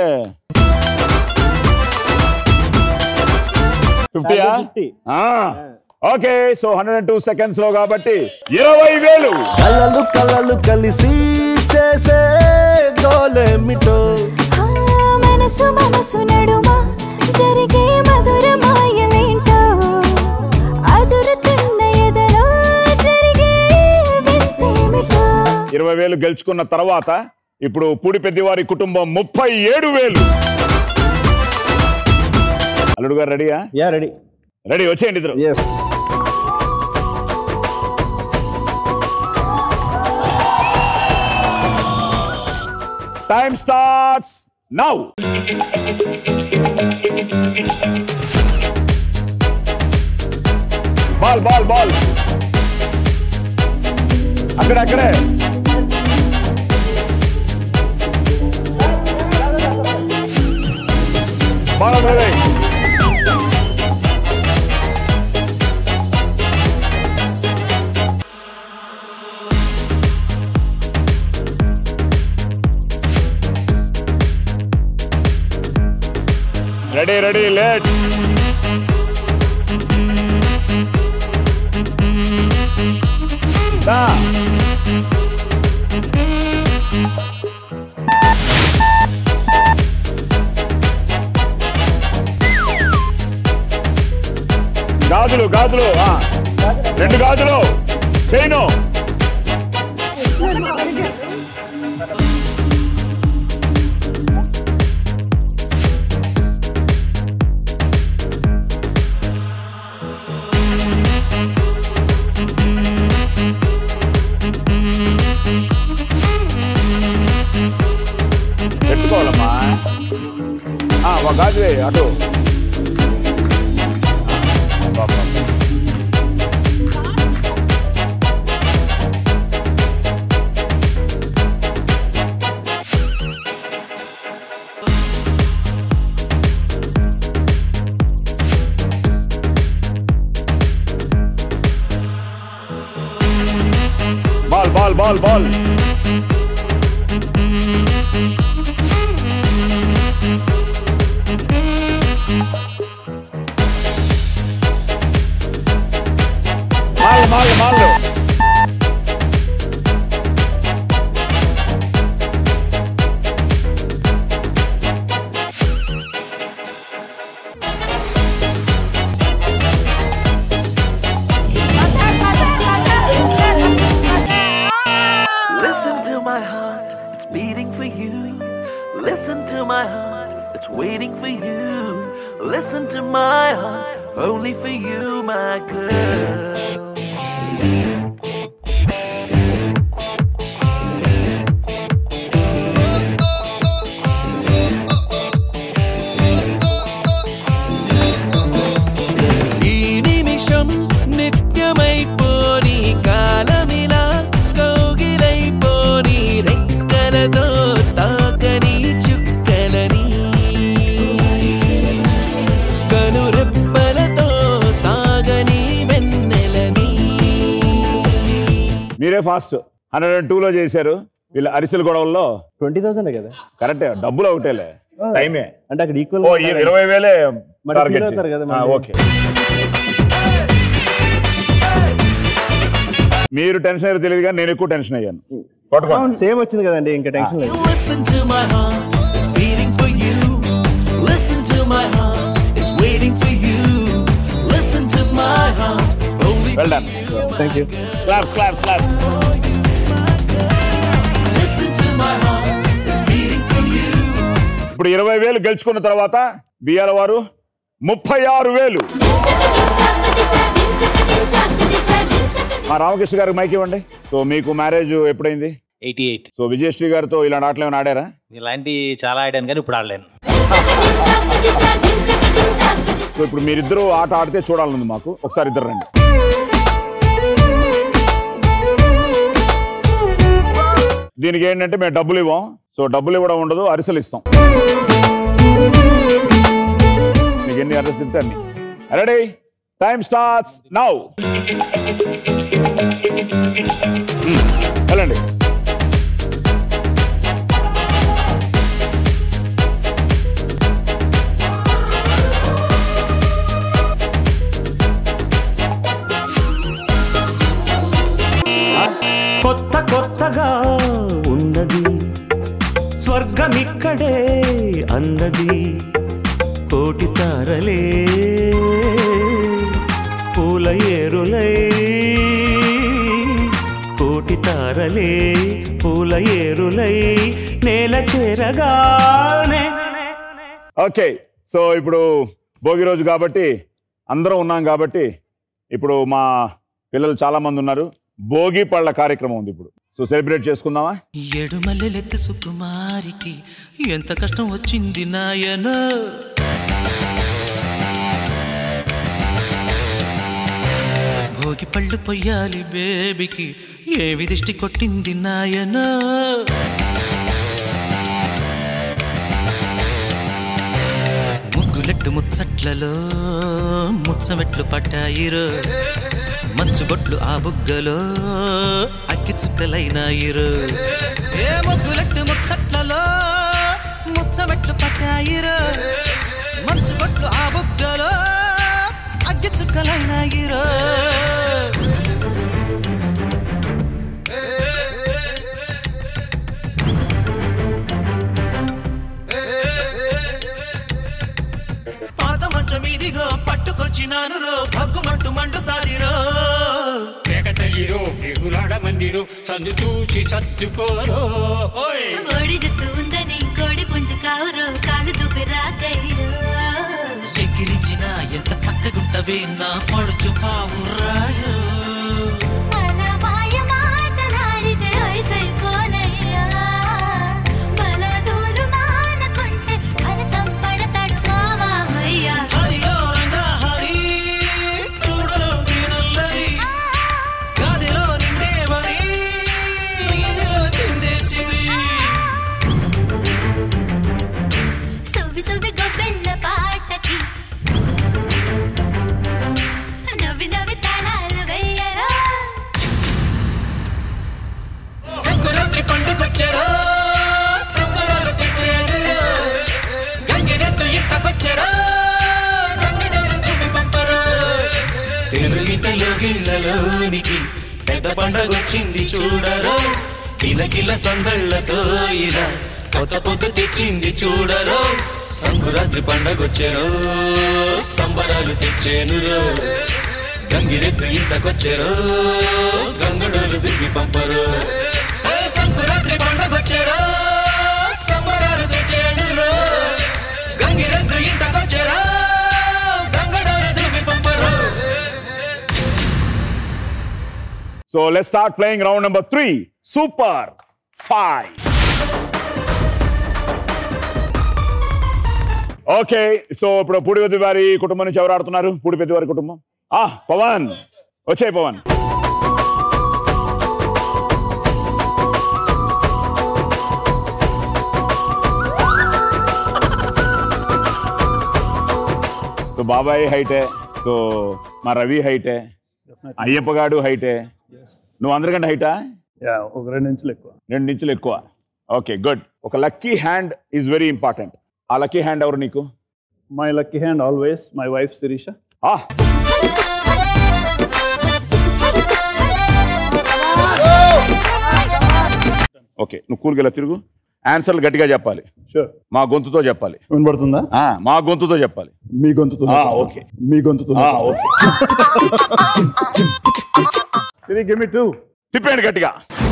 S1: ఫిఫ్టీయా okay so hundred and two seconds లో కాబట్టి ఇరవై వేలు
S18: కలలు కలలు కలిసి చేసే గోలేమిటో
S6: ఆ మనసు మనసు నడుమ జరిగే మధుర మాయలేంటో అదురుతున్న ఎదలో జరిగే వింతేమిటో
S1: ఇరవై వేలు గెలుచుకున్న తర్వాత ఇప్పుడు పూడి పెద్దివారి కుటుంబం ముప్పై ఏడు వేలు అల్లుడు గారు రెడీయా
S17: యా రెడీ
S1: రెడీ వచ్చేయండి ఇద్దరు
S17: yes
S1: time starts now ball ball ball అక్కడ అక్కడే బాల్ అదే రెడీ రెడీ లేట్ దా గాజులు గాజులు ఆ. రెండు గాజులు చైను పెట్టుకోవాలమ్మా ఆ, ఒక గాజు వేయి, అటు బాబా. బాల్ బాల్ బాల్ బాల్ మాల్ మాల్ మాల్
S19: my heart, it's waiting for you. Listen to my heart, only for you, my girl. ఈ నిమిషం నిత్యమైపోని కాలమిలా కౌగిలైపోని రెక్కలతో తాకని చుక్కలని కనురెప్పలతో తాగని వెన్నెలని
S1: మీరే ఫాస్ట్ హండ్రెడ్ అండ్ టూలో చేశారు వీళ్ళ అరిసెల గొడవల్లో
S16: ట్వంటీ థౌసండ్ కదా
S1: కరెక్టే డబ్బులు ఒకటేలే టైమే
S16: అంటే అక్కడ ఈక్వల్
S1: ఓ ఈ ఇరవై వేలే
S16: మరి
S1: టార్గెట్
S16: feel అవుతారు కదా
S1: చేసి. ఆ,
S16: మళ్ళీ.
S1: ఓకే మీరు టెన్షన్ అయ్యారో తెలియదు కానీ నేను ఎక్కువ టెన్షన్ అయ్యాను పట్టుకోండి
S16: సేమ్ వచ్చింది కదండి ఇంకా టెన్షన్ లేదు
S19: Listen to my heart, it's waiting for you. Listen to my heart, it's waiting for you. Listen to my heart, only
S1: well done
S16: thank you
S1: claps claps claps
S19: listen to my heart, it's waiting for you.
S1: ఇప్పుడు ఇరవై వేలు గెలుచుకున్న తర్వాత BR వారు ముప్పై ఆరు వేలు మా రామకృష్ణ గారికి మైక్ ఇవ్వండి సో మీకు మ్యారేజ్ ఎప్పుడైంది
S20: ఎయిటీ ఎయిట్
S1: సో విజయశ్రీ గారితో ఇలాంటి ఆటలు ఏమైనా ఆడారా
S20: ఇలాంటి చాలా ఆడాను కానీ ఇప్పుడు ఆడలేను
S1: సో ఇప్పుడు మీరిద్దరూ ఆట ఆడితే చూడాలనుంది మాకు ఒకసారి ఇద్దరు రండి దీనికి ఏంటంటే మేము డబ్బులు ఇవ్వం సో డబ్బులు ఇవ్వడం ఉండదు అరిసెలు ఇస్తాం మీకు ఎన్ని అరిసెలు తింటే అన్ని రెడీ టైం స్టార్ట్స్ నౌ వెళ్ళండి
S24: కొత్త కొత్తగా ఉన్నది స్వర్గం ఇక్కడే అన్నది కోటి తారలే పూల ఏరులై కోటి తారలే పూల ఏరులై నేల చేరగానే
S1: ఓకే సో ఇప్పుడు భోగి రోజు కాబట్టి అందరం ఉన్నాం కాబట్టి ఇప్పుడు మా పిల్లలు చాలా మంది ఉన్నారు భోగి పళ్ళ కార్యక్రమం ఉంది ఇప్పుడు సో సెలబ్రేట్ చేసుకుందామా
S19: ఏడు మల్లెలెత్తి సుకుమారికి ఎంత కష్టం వచ్చింది నాయన భోగి పళ్ళు పొయ్యాలి బేబీకి ఏవి దిష్టి కొట్టింది నాయన ముగ్గులెట్టు ముచ్చట్లలో ముచ్చమెట్లు పట్టాయిరో మంచు బొట్లు ఆ బుగ్గలో అగ్గి చుక్కలైనాయిరు ఏ ముగ్గులెట్టు ముచ్చట్లలో ముచ్చమెట్లు పట్టాయిరు మంచు బొట్లు ఆ బుగ్గలో అగ్గి చుక్కలైనాయిరు పాత మంచం ఇదిగో పట్టుకొచ్చినాను రో భగ్గుమంటూ మండుతాదిరో
S12: తల్లిరో ఎగురాడ మందిరో సందు చూసి సర్దుకోరో ఓయ్
S6: కోడి జుత్తు ఉందని కోడి పుంజు కావురో కాలు దుబ్బి రాకయ్యో
S19: ఎగిరించిన ఎంత చక్కగుంటవే నా పడుచు పావురాయో
S6: అలా మాయ మాటలాడితే వయసైపోనయ్యా బల దూరు మానకుంటే భరతం పడతాడు మామయ్య
S19: హరియో రంగా హరి చూడరో దీనుల్లరి గదిలో నిండే వరి ఇదిలో చిందేసిరి
S6: సువ్వి సువ్వి గొబ్బెళ్ళ పాటకి నవ్వి నవ్వి తాళాలు వెయ్యరా
S19: సంకురాత్రి పండుగొచ్చారో సంబరాలు తెచ్చేదిరో గంగిరెత్తు ఇంటకొచ్చారో గంగిడేరు తుమ్మి పంపరో తెలుగింటలో గిళ్ళలోనికి పెద్ద పండగొచ్చింది చూడరో కిలకిల సందళ్ళతో ఇలా కొత్త పొద్దు తెచ్చింది చూడరో సంకురాత్రి పండగొచ్చారో సంబరాలు తెచ్చేనురో గంగిరెద్దు ఇంటకొచ్చారో గంగడోలు దిగి పంపరు ఏ సంకురాత్రి పండగొచ్చారో సంబరాలు తెచ్చేనురో
S1: so let start playing round number three super five okay so ఇప్పుడు పూడిపెద్ది వారి కుటుంబం నుంచి ఎవరు ఆడుతున్నారు పూడిపెద్ది వారి కుటుంబం ఆ పవన్ వచ్చాయి పవన్ సో బాబాయ్ హైటే సో మా రవి హైటే అయ్యప్ప గాడు హైటే నువ్వు అందరికంటే హైటా
S4: యా ఒక రెండు ఇంచులు ఎక్కువ
S1: రెండు ఇంచులు ఎక్కువ ఓకే గుడ్ ఒక lucky hand is very important ఆ లక్కీ హ్యాండ్ ఎవరు నీకు
S4: my lucky hand always my wife Sirisha
S1: ఆ ఓకే నువ్వు కూల్కి ఇలా తిరుగు ఆన్సర్లు గట్టిగా చెప్పాలి
S4: షూర్
S1: మా గొంతుతో చెప్పాలి
S4: వినపడుతుందా
S1: ఆ, మా గొంతుతో చెప్పాలి
S4: మీ గొంతుతో
S1: ఆ, ఓకే
S4: మీ గొంతుతో
S1: ఆ, ఓకే
S4: గివ్ మీ టూ
S1: తిప్పేయండి గట్టిగా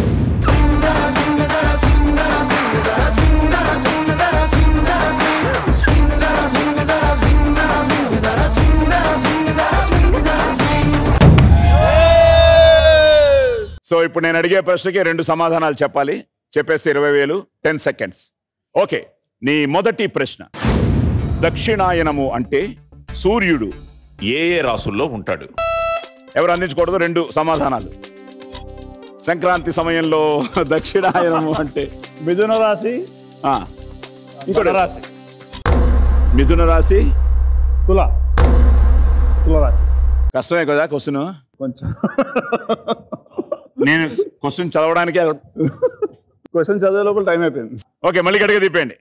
S1: సో ఇప్పుడు నేను అడిగే ప్రశ్నకి రెండు సమాధానాలు చెప్పాలి చెప్పేస్తే ఇరవై వేలు టెన్ సెకండ్స్ ఓకే నీ మొదటి ప్రశ్న దక్షిణాయనము అంటే సూర్యుడు ఏ ఏ రాసుల్లో ఉంటాడు ఎవరు అందించకూడదు రెండు సమాధానాలు సంక్రాంతి సమయంలో దక్షిణాయనము అంటే
S4: మిథున రాశి
S1: ఆ, ఇంకోటి
S4: రాశి
S1: మిథున రాశి
S4: తుల తుల రాశి
S1: కష్టమే కదా క్వశ్చన్
S4: కొంచెం
S1: నేను క్వశ్చన్ చదవడానికి
S4: క్వశ్చన్ చదివే లోపల టైం అయిపోయింది
S1: ఓకే మళ్ళీ గట్టిగా తిప్పండి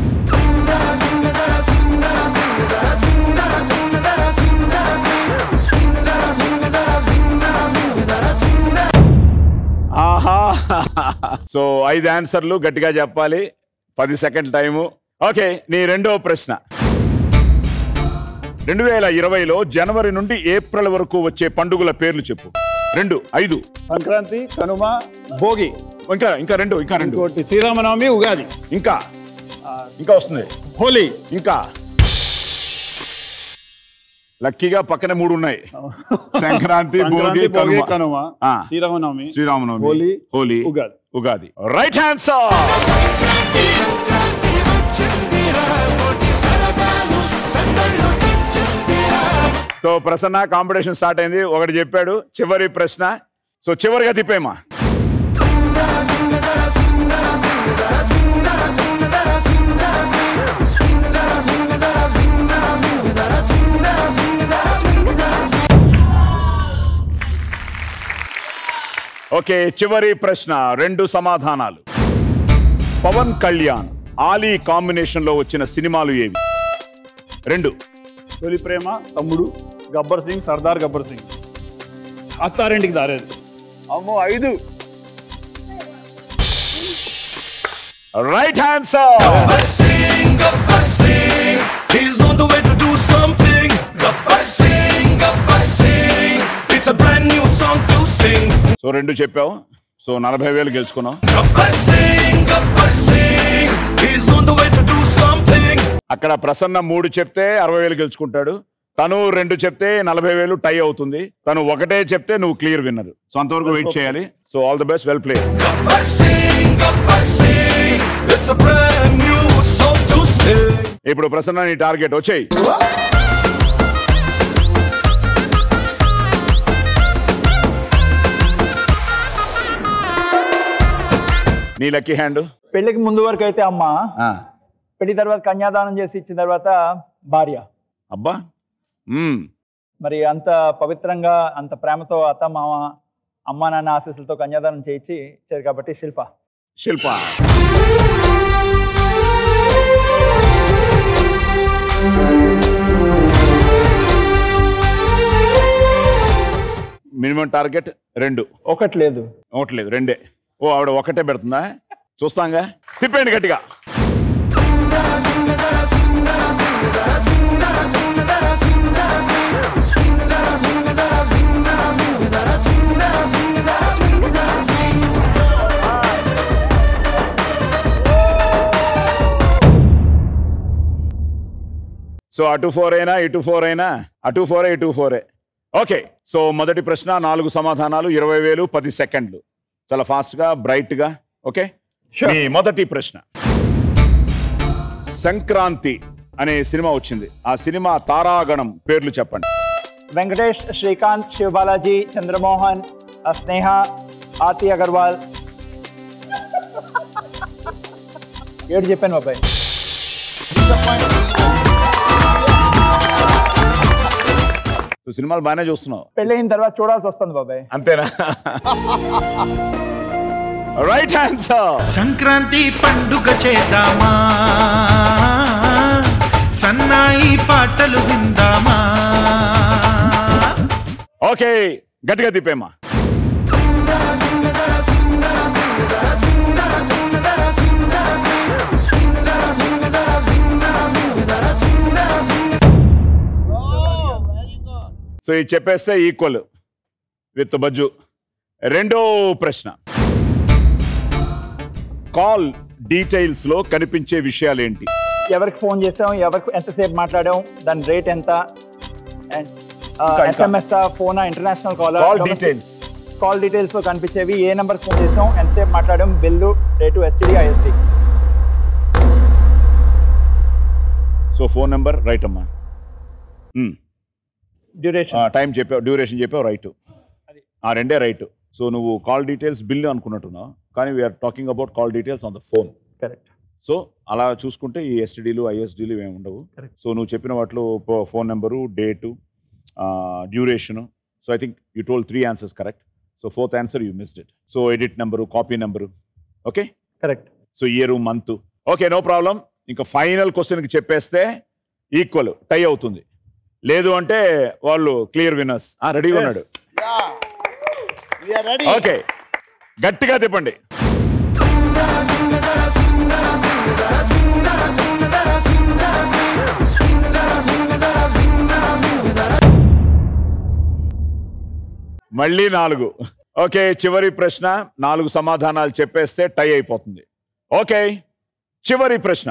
S1: ఆహా సో ఐదు ఆన్సర్లు గట్టిగా చెప్పాలి పది సెకండ్ టైము ఓకే నీ రెండో ప్రశ్న రెండు వేల ఇరవైలో జనవరి నుండి ఏప్రిల్ వరకు వచ్చే పండుగల పేర్లు చెప్పు రెండు ఐదు
S4: సంక్రాంతి కనుమ భోగి
S1: ఇంకా ఇంకా రెండు ఇంకా రెండు
S4: ఇంకోటి శ్రీరామనవమి ఉగాది
S1: ఇంకా ఇంకా వస్తుంది
S4: హోలీ
S1: ఇంకా లక్కీగా పక్కనే మూడు ఉన్నాయి సంక్రాంతి భోగి
S4: సంక్రాంతి భోగి
S1: కనుమ
S4: కనుమ
S1: ఆ.
S4: Sriramanavami
S1: Sriramanavami
S4: Holi
S1: Holi
S4: Ugadi
S1: Ugadi right answer so Prasanna competition start అయింది ఒకటి చెప్పాడు చివరి ప్రశ్న సో చివరిగా తిప్పేమా ఓకే చివరి ప్రశ్న రెండు సమాధానాలు పవన్ కళ్యాణ్ ఆలీ కాంబినేషన్ లో వచ్చిన సినిమాలు ఏవి రెండు
S4: తొలి ప్రేమ తమ్ముడు గబ్బర్ సింగ్ సర్దార్ గబ్బర్ సింగ్ అత్తారింటికి దారేది అమ్మో ఐదు
S1: right answer
S2: He's on the way to do something. Gabbar Singh, Gabbar Singh. It's a brand new song to sing.
S1: So రెండు చెప్పావు సో నలభై వేలు గెలుచుకున్నావు
S2: Gabbar Singh, Gabbar Singh. He's on the way to do something.
S1: అక్కడ ప్రసన్న మూడు చెప్తే అరవై వేలు గెలుచుకుంటాడు తను రెండు చెప్తే నలభై వేలు టై అవుతుంది తను ఒకటే చెప్తే నువ్వు క్లియర్ విన్నర్ సో అంతవరకు వెయిట్ చేయాలి so all the best well play
S2: Gabbar Singh, Gabbar Singh. It's a brand new song to sing.
S1: ఇప్పుడు ప్రసన్న నీ టార్గెట్ వచ్చేయి నీ లక్కీ హ్యాండ్
S11: పెళ్లికి ముందు వరకు అయితే అమ్మ పెళ్లి తర్వాత కన్యాదానం చేసి ఇచ్చిన తర్వాత భార్య
S1: అబ్బా మ్మ్.
S11: మరి అంత పవిత్రంగా అంత ప్రేమతో అత్త మామ అమ్మా నాన్న ఆశీస్సులతో కన్యాదానం చేయించి ఇచ్చారు కాబట్టి శిల్ప
S1: శిల్ప మినిమం టార్గెట్ రెండు
S11: ఒకటి లేదు
S1: ఒకటి లేదు రెండే ఓ ఆవిడ ఒకటే పెడుతుందా చూస్తాంగా తిప్పేయండి గట్టిగా సో అటు ఫోర్ అయినా ఇటు ఫోర్ అయినా అటు ఫోరే ఇటు ఫోరే ఓకే సో మొదటి ప్రశ్న నాలుగు సమాధానాలు ఇరవై వేలు పది సెకండ్లు చాలా ఫాస్ట్గా బ్రైట్గా ఓకే మీ మొదటి ప్రశ్న సంక్రాంతి అనే సినిమా వచ్చింది ఆ సినిమా తారాగణం పేర్లు చెప్పండి
S11: వెంకటేష్ శ్రీకాంత్ శివబాలాజీ చంద్రమోహన్ ఆ, స్నేహ ఆర్తి అగర్వాల్ ఏడు చెప్పాను బాబాయ్
S1: సో సినిమాలు బాగానే చూస్తున్నావు
S11: పెళ్ళయిన తర్వాత చూడాల్సి వస్తుంది బాబాయ్
S1: అంతేనా రైట్ ఆన్సర్
S7: సంక్రాంతి పండుగ చేద్దామా సన్నాయి పాటలు విందామా
S1: ఓకే గట్టిగా తిప్పేమ్మా సో ఇది చెప్పేస్తే ఈక్వల్ విత్ బజ్జు రెండో ప్రశ్న కాల్ డీటెయిల్స్ లో కనిపించే విషయాలు ఏంటి
S11: ఎవరికి ఫోన్ చేసాం ఎవరికి ఎంతసేపు మాట్లాడాం దాని రేట్ ఎంత అండ్
S1: ఇంకా, ఇంకా.
S11: ఎస్ఎంఎస్ ఫోనా international call
S1: Call details.
S11: Call details లో కనిపించేవి ఏ నెంబర్ ఫోన్ చేసాం ఎంతసేపు మాట్లాడాం bill rate STD IST
S1: so phone number right అమ్మా
S11: డ్యూరేషన్
S1: టైం చెప్పావు డ్యూరేషన్ చెప్పావు రైట్ ఆ రెండే రైట్ సో నువ్వు కాల్ డీటెయిల్స్ బిల్ అనుకున్నట్టున్నావు కానీ we are talking about call details on the phone
S11: correct
S1: so అలా చూసుకుంటే ఈ ఎస్టీడీలు ఐఎస్డీలు ఏమి ఉండవు సో నువ్వు చెప్పిన వాటిలో phone number date duration so I think you told three answers correct so fourth answer you missed it so edit number copy number okay
S11: correct
S1: so year month okay no problem ఇంకా final క్వశ్చన్కి చెప్పేస్తే equal టై అవుతుంది లేదు అంటే వాళ్ళు clear winners రెడీగా ఉన్నాడు okay గట్టిగా తిప్పండి మళ్ళీ నాలుగు ఓకే చివరి ప్రశ్న నాలుగు సమాధానాలు చెప్పేస్తే టై అయిపోతుంది ఓకే చివరి ప్రశ్న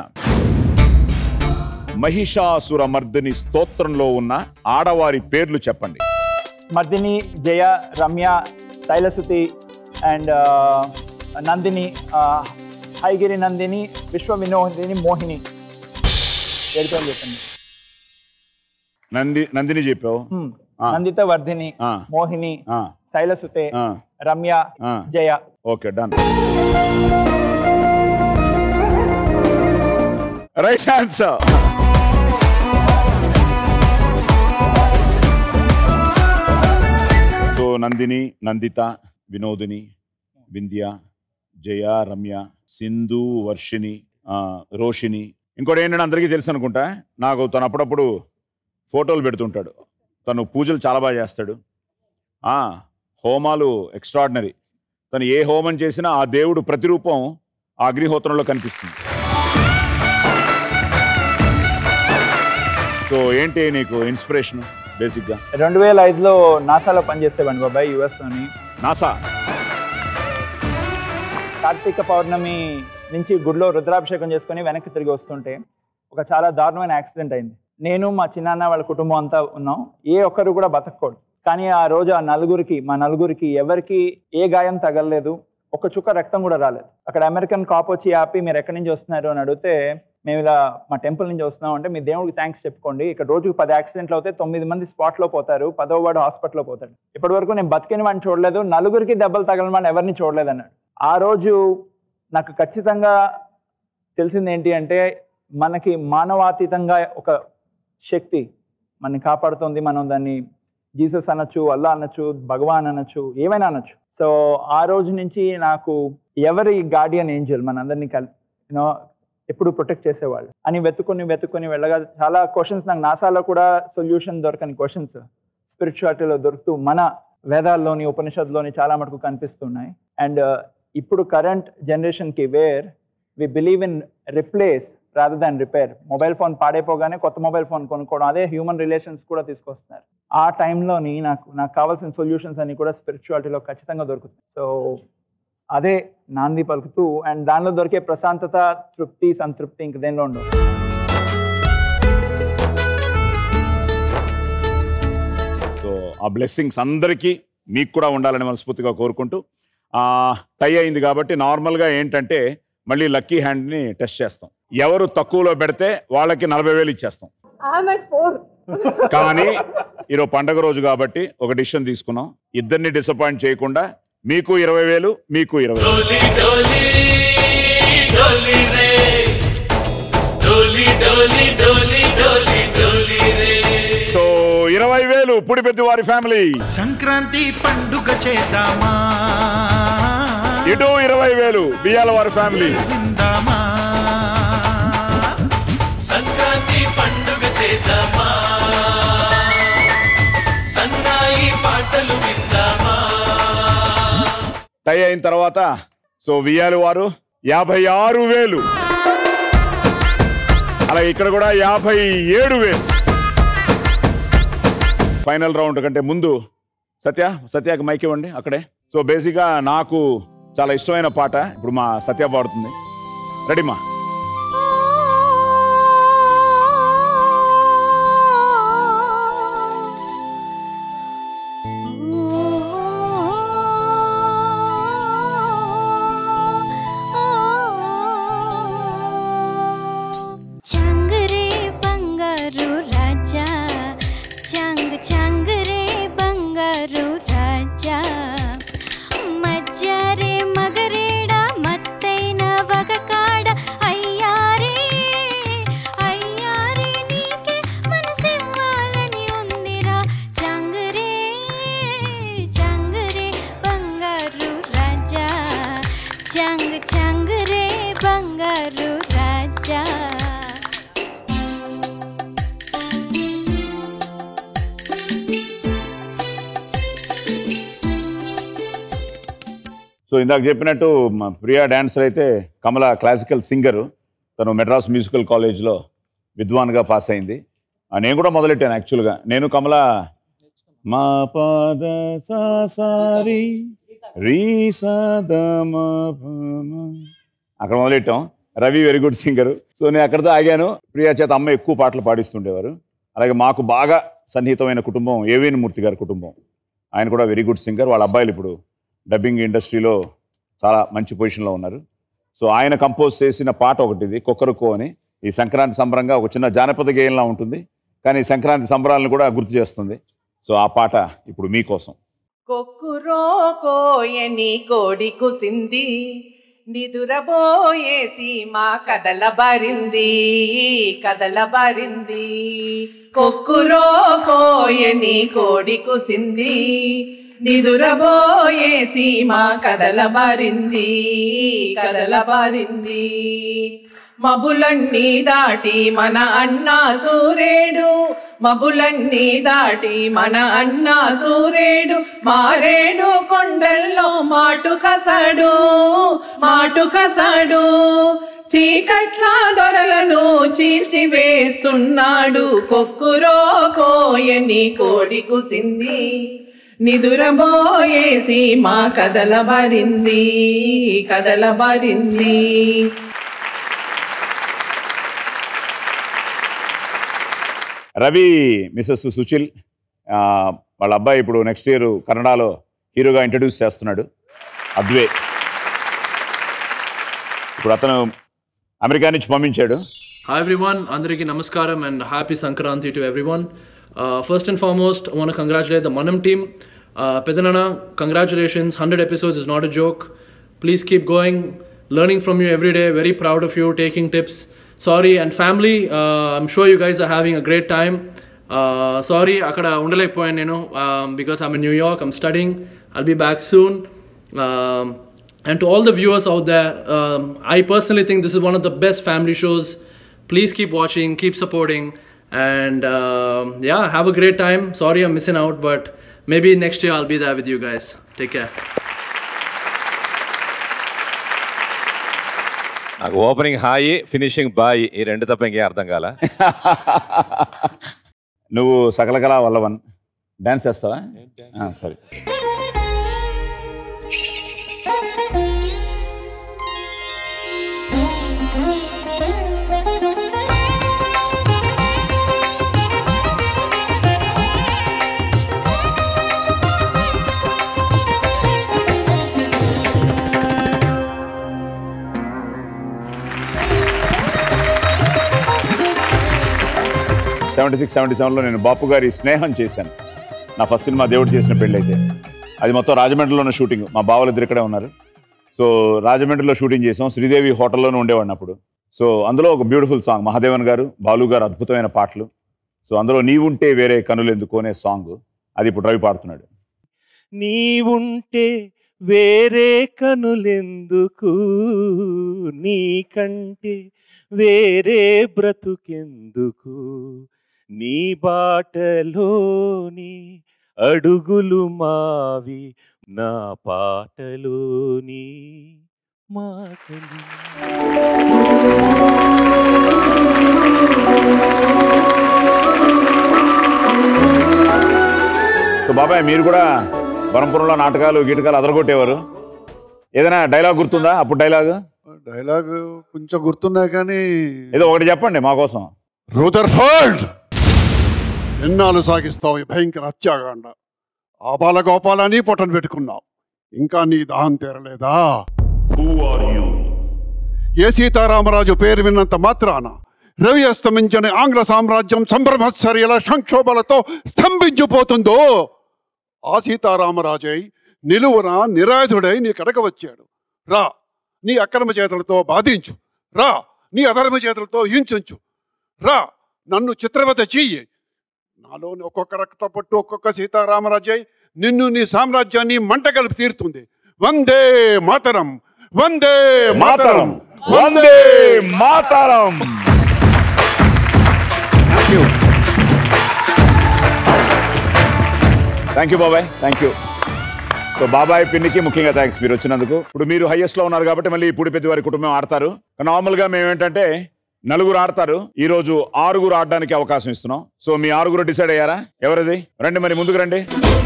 S1: మహిషాసుర మర్దిని స్తోత్రంలో ఉన్న ఆడవారి పేర్లు చెప్పండి
S11: మర్దిని జయ రమ్య శైలసుతి అండ్ నందిని ఆ, హైగిరి నందిని విశ్వ వినోదిని మోహిని ఏడు పేర్లు చెప్పండి
S1: నంది నందిని చెప్పావు
S11: Hmm.
S1: ఆ.
S11: నందిత వర్ధిని
S1: ఆ.
S11: మోహిని
S1: ఆ,
S11: శైలసుతే
S1: ఆ,
S11: రమ్య
S1: ఆ.
S11: Jaya
S1: okay done right answer so Nandini Nanditha Vinodini Vindhya Jaya Ramya Sindhu Varshini ఆ, రోషిణి ఇంకోటి ఏంటంటే అందరికీ తెలుసు అనుకుంటా నాకు తను అప్పుడప్పుడు ఫోటోలు పెడుతుంటాడు తను పూజలు చాలా బాగా చేస్తాడు ఆ, హోమాలు ఎక్స్ట్రాడినరీ తను ఏ హోమం చేసినా ఆ దేవుడు ప్రతిరూపం ఆ అగ్నిహోత్రంలో కనిపిస్తుంది సో ఏంటి నీకు ఇన్స్పిరేషన్ బేసిక్గా
S11: రెండు వేల ఐదులో నాసాలో పనిచేసేవాడిని బాబాయ్ యుఎస్ లోని
S1: నాసా
S11: కార్తీక పౌర్ణమి నుంచి గుడిలో రుద్రాభిషేకం చేసుకొని వెనక్కి తిరిగి వస్తుంటే ఒక చాలా దారుణమైన యాక్సిడెంట్ అయింది నేను మా చిన్నాన్న వాళ్ళ కుటుంబం అంతా ఉన్నాం ఏ ఒక్కరు కూడా బతకూడదు కానీ ఆ రోజు ఆ నలుగురికి మా నలుగురికి ఎవరికి ఏ గాయం తగలలేదు ఒక చుక్క రక్తం కూడా రాలేదు అక్కడ అమెరికన్ కాప్ వచ్చి ఆపి మీరు ఎక్కడి నుంచి వస్తున్నారు అని అడిగితే మేము ఇలా మా టెంపుల్ నుంచి వస్తున్నాం అంటే మీ దేవుడికి థ్యాంక్స్ చెప్పుకోండి ఇక్కడ రోజుకు పది యాక్సిడెంట్లు అవుతాయి తొమ్మిది మంది స్పాట్లో పోతారు పదో వాడు హాస్పిటల్లో పోతాడు ఇప్పటి వరకు నేను బతికిన వాడిని చూడలేదు నలుగురికి దెబ్బలు తగలని వాడిని ఎవరిని చూడలేదు అన్నాడు ఆ రోజు నాకు ఖచ్చితంగా తెలిసింది ఏంటి అంటే మనకి మానవాతీతంగా ఒక శక్తి మనని కాపాడుతుంది మనం దాన్ని జీసస్ అనొచ్చు అల్లా అనొచ్చు భగవాన్ అనొచ్చు ఏమైనా అనొచ్చు సో ఆ రోజు నుంచి నాకు ఎవరి గార్డియన్ ఏంజల్ మనందరినీ కల్ యూనో ఎప్పుడు ప్రొటెక్ట్ చేసేవాళ్ళు అని వెతుకొని వెతుకొని వెళ్ళగా చాలా క్వశ్చన్స్ నాకు నాసాలో కూడా సొల్యూషన్ దొరకని క్వశ్చన్స్ స్పిరిచువాలిటీలో దొరుకుతూ మన వేదాల్లోని ఉపనిషత్తులోని చాలా మటుకు కనిపిస్తున్నాయి అండ్ ఇప్పుడు కరెంట్ జనరేషన్కి where we believe in replace rather than repair mobile phone పాడైపోగానే కొత్త మొబైల్ ఫోన్ కొనుక్కోవడం అదే హ్యూమన్ రిలేషన్స్ కూడా తీసుకొస్తున్నారు ఆ టైంలోని నాకు నాకు కావాల్సిన సొల్యూషన్స్ అన్ని కూడా స్పిరిచువాలిటీలో ఖచ్చితంగా దొరుకుతాయి సో అదే నాంది పలుకుతూ అండ్ దానిలో దొరికే ప్రశాంతత తృప్తి సంతృప్తి ఇంక దేనిలో ఉండవు
S1: సో ఆ బ్లెస్సింగ్స్ అందరికీ మీకు కూడా ఉండాలని మనస్ఫూర్తిగా కోరుకుంటూ ఆ, టై అయింది కాబట్టి నార్మల్గా ఏంటంటే మళ్ళీ లక్కీ హ్యాండ్ని టెస్ట్ చేస్తాం ఎవరు తక్కువలో పెడితే వాళ్ళకి నలభై వేలు ఇచ్చేస్తాం కానీ ఈరోజు పండగ రోజు కాబట్టి ఒక డిసిషన్ తీసుకున్నాం ఇద్దరిని డిసప్పాయింట్ చేయకుండా మీకు ఇరవై వేలు మీకు ఇరవై వేలు
S19: डोली डोली रे डोली डोली डोली डोली डोली रे
S1: సో ఇరవై వేలు పుడి పెద్ద వారి ఫ్యామిలీ
S7: సంక్రాంతి పండుగ చేద్దామా
S1: ఇటు ఇరవై వేలు బియ్యాల వారి ఫ్యామిలీ
S7: విందామా
S19: సంక్రాంతి పండుగ చేద్దామా సన్నాయి పాటలు విందామా
S1: టై అయిన తర్వాత సో వియ్యాలి వారు యాభై ఆరు వేలు అలాగే ఇక్కడ కూడా యాభై ఏడు వేలు ఫైనల్ రౌండ్ కంటే ముందు సత్య సత్యకి మైక్ ఇవ్వండి అక్కడే సో బేసిక్గా నాకు చాలా ఇష్టమైన పాట ఇప్పుడు మా సత్య పాడుతుంది రెడీమా
S23: చాంగరే బంగారు రాజా చాంగ్ చాంగరే బంగారు రాజా మజ్జారే మగరేడ మత్తైన వగకాడ అయ్యారే అయ్యారే నీకే మనసివ్వాలని ఉందిరా చాంగరే చాంగరే బంగారు రాజా చాంగ్ చాంగరే బంగారు రాజా
S1: సో ఇందాక చెప్పినట్టు మా ప్రియా డాన్సర్ అయితే కమల క్లాసికల్ సింగర్ తను మెడ్రాస్ మ్యూజికల్ కాలేజ్లో విద్వాన్గా పాస్ అయింది ఆ, నేను కూడా మొదలెట్టాను యాక్చువల్గా నేను కమల మా పాద సా సారి రీ సా ద మా ప మ. అక్కడ మొదలెట్టాం Ravi very good singer so నేను అక్కడితో ఆగాను ప్రియా చేత అమ్మ ఎక్కువ పాటలు పాడిస్తుండేవారు అలాగే మాకు బాగా సన్నిహితమైన కుటుంబం ఏవిఎన్ మూర్తి గారి కుటుంబం ఆయన కూడా వెరీ గుడ్ సింగర్ వాళ్ళ అబ్బాయిలు ఇప్పుడు డబ్బింగ్ ఇండస్ట్రీలో చాలా మంచి పొజిషన్లో ఉన్నారు సో ఆయన కంపోజ్ చేసిన పాట ఒకటి ఇది కొక్కరుకో అని ఈ సంక్రాంతి సంబరంగా ఒక చిన్న జానపద గేయంలా ఉంటుంది కానీ ఈ సంక్రాంతి సంబరాలను కూడా గుర్తు చేస్తుంది సో ఆ పాట ఇప్పుడు మీకోసం
S5: కొక్కురో కోయని కోడి కుసింది నిదురబోయేసి మా కదల బారింది కదల బారింది కొక్కురో కోయని కోడి కుసింది నిదురబోయేసి మా కదల బారింది కదల బారింది మబులన్నీ దాటి మన అన్నా సూర్యుడు మబులన్నీ దాటి మన అన్నా సూర్యుడు మారేడు కొండల్లో మాటు కసడు మాటు కసడు చీకట్ల దొరలను చీల్చి వేస్తున్నాడు కొక్కురో కోయని కోడి కుసింది నిదురబోయేసి మా కదల బారింది కదల బారింది
S1: రవి మిసెస్ సుచిల్ ఆ, వాళ్ళ అబ్బాయి ఇప్పుడు నెక్స్ట్ ఇయర్ కన్నడలో హీరోగా ఇంట్రడ్యూస్ చేస్తున్నాడు అద్వే ఇప్పుడు అతను అమెరికా నుంచి పంపించాడు
S8: Hi everyone, Andariki Namaskaram and happy Sankranti to everyone. Uh, first and foremost, I want to congratulate the Manam team. Uh, Pedanana, congratulations, 100 episodes is not a joke. Please keep going, learning from you every day, very proud of you, taking tips. Sorry, and family, uh, I'm sure you guys are having a great time. Uh, sorry, అక్కడ ఉండలేకపోయాను నేను because I'm in New York, I'm studying. I'll be back soon. Um, and to all the viewers out there, um, I personally think this is one of the best family shows. Please keep watching, keep supporting, and um yeah, have a great time. Sorry I'm missing out, but maybe next year I'll be there with you guys. Take care.
S21: నాకు opening hi finishing bye ఈ రెండు తప్ప ఇంకేం అర్థం కాల
S1: నువ్వు సకలకళ Vallavan dance చేస్తావా ఆ, సరే
S23: Thank you.
S1: Seventy six seventy సెవెన్లో నేను బాపు గారి స్నేహం చేశాను నా ఫస్ట్ సినిమా దేవుడు చేసిన పెళ్ళి అయితే అది మొత్తం రాజమండ్రిలోనే షూటింగ్ మా బావలు ఇద్దరు ఇక్కడే ఉన్నారు సో రాజమండ్రిలో షూటింగ్ చేసాం శ్రీదేవి హోటల్లోనే ఉండేవాడిని అప్పుడు సో అందులో ఒక బ్యూటిఫుల్ సాంగ్ మహాదేవన్ గారు బాలు గారు అద్భుతమైన పాటలు సో అందులో నీవుంటే వేరే కనులు ఎందుకు అనే సాంగ్ అది ఇప్పుడు రవి పాడుతున్నాడు
S3: నీవుంటే వేరే కనులెందుకు నీకంటే వేరే బ్రతుకెందుకు నీ బాటలోని అడుగులు మావి నా పాటలోని మాటలు
S1: సో బాబాయ్ మీరు కూడా వరంపురంలో నాటకాలు గీటకాలు అదరగొట్టేవారు ఏదైనా డైలాగ్ గుర్తుందా అప్పుడు డైలాగ్
S10: డైలాగ్ కొంచెం గుర్తున్నాయి కానీ
S1: ఏదో ఒకటి చెప్పండి మా కోసం
S10: రూదర్ఫర్డ్ ఎన్నాళ్ళు సాగిస్తావు ఈ భయంకర హత్యాకాండ ఆ బాలగోపాలని పొట్టను పెట్టుకున్నావు ఇంకా నీ దాహం తీరలేదా ఏ సీతారామరాజు పేరు విన్నంత మాత్రాన రవి అస్తమించని ఆంగ్ల సామ్రాజ్యం సంభ్రమశ్చర్యల సంక్షోభాలతో స్తంభించిపోతుందో ఆ సీతారామరాజై నిలువున నిరాయుధుడై నీ కడక వచ్చాడు రా నీ అక్రమ చేతులతో బాధించు రా నీ అధర్మ చేతులతో హింసించు రా నన్ను చిత్రవత చెయ్యి నాలోని ఒక్కొక్క రక్త పట్టు ఒక్కొక్క సీతారామరాజై నిన్ను నీ సామ్రాజ్యాన్ని మంట కలిపి తీరుతుంది వందే మాతరం వందే మాతరం
S1: వందే మాతరం థ్యాంక్ యూ బాబాయ్ థ్యాంక్ యూ సో బాబాయ్ పిన్నికి ముఖ్యంగా థ్యాంక్స్ మీరు వచ్చినందుకు ఇప్పుడు మీరు హైయెస్ట్ లో ఉన్నారు కాబట్టి మళ్ళీ ఇప్పుడు పెద్ద వారి కుటుంబం ఆడతారు నార్మల్ గా మేము ఏంటంటే నలుగురు ఆడతారు ఈ రోజు ఆరుగురు ఆడడానికి అవకాశం ఇస్తున్నాం సో మీ ఆరుగురు డిసైడ్ అయ్యారా ఎవరిది రండి మరి ముందుకు రండి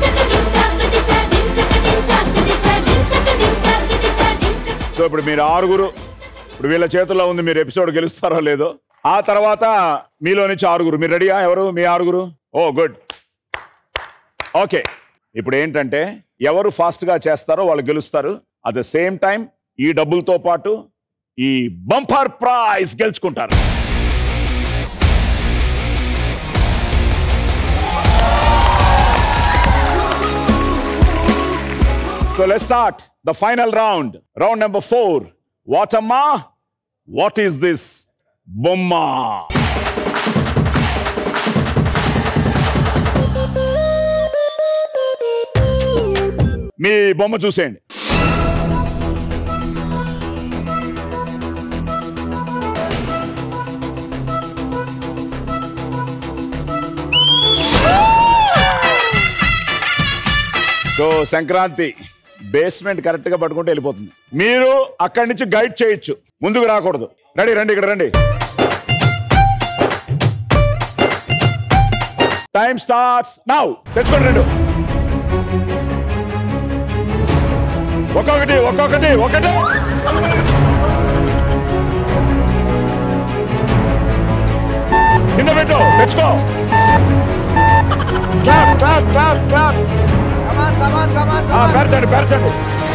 S1: సో ఇప్పుడు మీరు ఆరుగురు ఇప్పుడు వీళ్ళ చేతుల్లో ఉంది మీరు ఎపిసోడ్ గెలుస్తారో లేదో ఆ తర్వాత మీలో నుంచి ఆరుగురు మీరు రెడీయా ఎవరు మీ ఆరుగురు ఓ గుడ్ ఓకే ఇప్పుడు ఏంటంటే ఎవరు ఫాస్ట్ గా చేస్తారో వాళ్ళు గెలుస్తారు అట్ ద సేమ్ టైం ఈ డబ్బులతో పాటు ఈ బంపర్ ప్రైజ్ గెలుచుకుంటారు So let's start the final round. Round number four. What amma? What is this? Bomma. మీ బొమ్మ చూసేయండి సో సంక్రాంతి బేస్మెంట్ కరెక్ట్ గా పట్టుకుంటే వెళ్ళిపోతుంది మీరు అక్కడి నుంచి గైడ్ చేయొచ్చు ముందుకు రాకూడదు రండి రండి ఇక్కడ రండి టైం స్టార్ట్స్ నౌ తెచ్చుకోండి రెండు ఒక్కొక్కటి ఒక్కొక్కటి ఒకటి కింద పెట్టు తెచ్చుకో క్లాప్ క్లాప్ క్లాప్ క్లాప్ ఆ, పేర్చండి పేర్చండి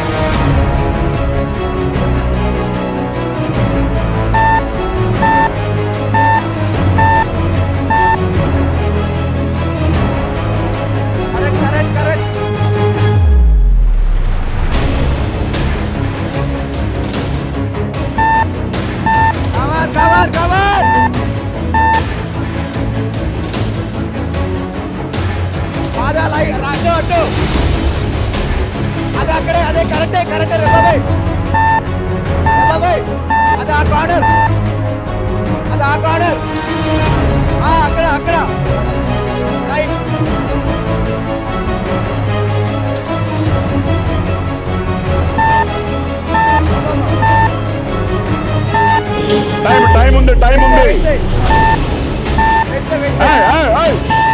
S2: అది అక్కడే అదే కరెక్టే కరెక్టే బాబాయ్ బాబాయ్ అది ఆ కార్నర్ అది ఆ కార్నర్ అక్కడ అక్కడ రైట్
S1: టైం టైం ఉంది టైం ఉంది ఏయ్, ఏయ్, ఏయ్.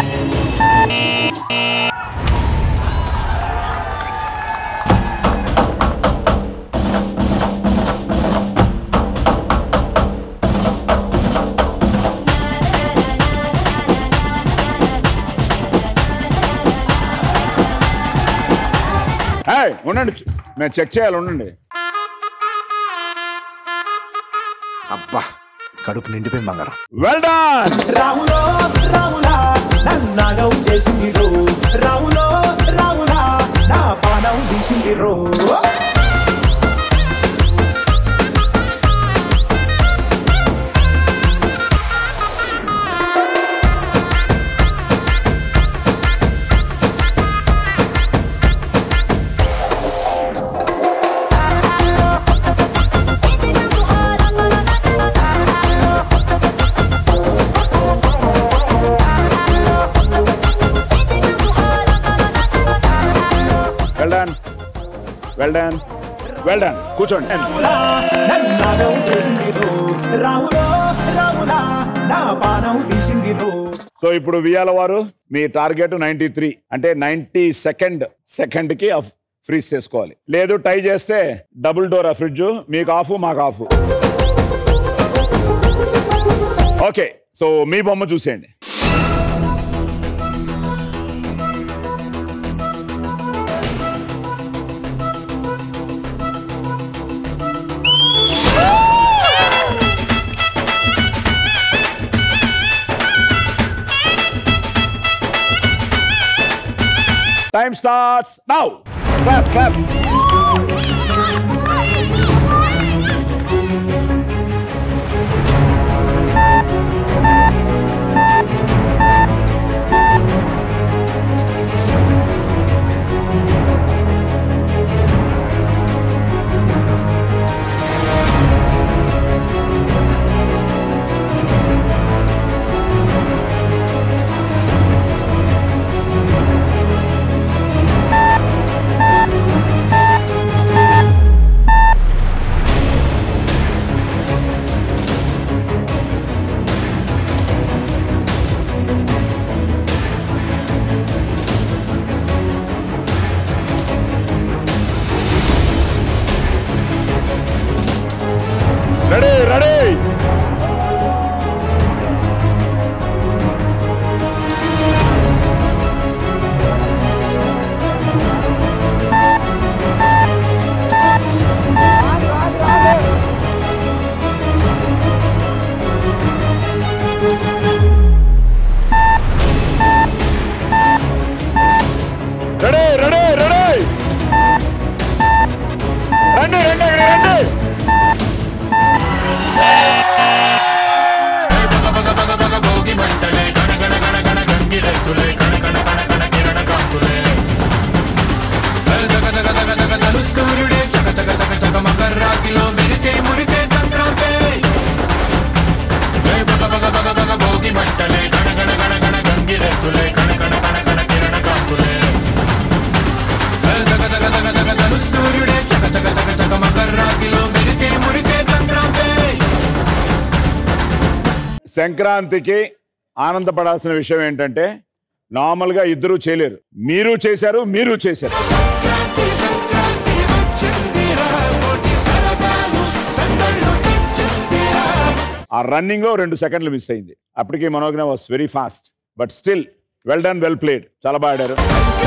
S1: ఏయ్, ఉండండి మేము చెక్ చేయాలి ఉండండి
S13: అబ్బా కడుపు నిండిపోయింది బంగారం
S1: వెల్ డన్
S2: రాములో రాములో
S1: వెల్ డన్ వెల్ డన్ కూర్చోండి
S2: నన్నాగం చేసింది రో రాములో రాములా నా పానం తీసింది రో
S1: సో ఇప్పుడు వియాల వారు మీ టార్గెట్ నైన్టీ త్రీ అంటే నైన్టీ సెకండ్ సెకండ్ కి ఫ్రీజ్ చేసుకోవాలి లేదు టై చేస్తే డబుల్ డోర్ ఆ ఫ్రిడ్జ్ మీకు ఆఫ్ మాకు ఆఫ్ ఓకే సో మీ బొమ్మ చూసేయండి Time starts now. Clap, clap. Ready ready ready ready ready రండి రండి రండి
S7: భోగి మంటలే గణ గణ గణ గణ గంగిరెద్దులే కణ కణ కణ కణ కిరణ కాంతులే జగ జగ జగ జగ తలు సూర్యుడే చక చక చక చక మకర రాశిలో మెరిసే మురిసే సంక్రాంతి ఏ బగ బగ బగ బగ భోగి మంటలే గణ గణ గణ గణ గంగిరెద్దులే కణ కణ కణ కణ కిరణ కాంతులే జగ జగ జగ జగ తలు సూర్యుడే చక చక చక చక మకర రాశిలో మెరిసే మురిసే సంక్రాంతి
S1: సంక్రాంతికి ఆనందపడాల్సిన విషయం ఏంటంటే నార్మల్గా ఇద్దరు చేయలేరు మీరు చేశారు మీరు చేశారు ఆ రన్నింగ్ లో రెండు సెకండ్లు మిస్ అయింది అప్పటికి Manognya was very fast but still well done well played చాలా బాగా ఆడారు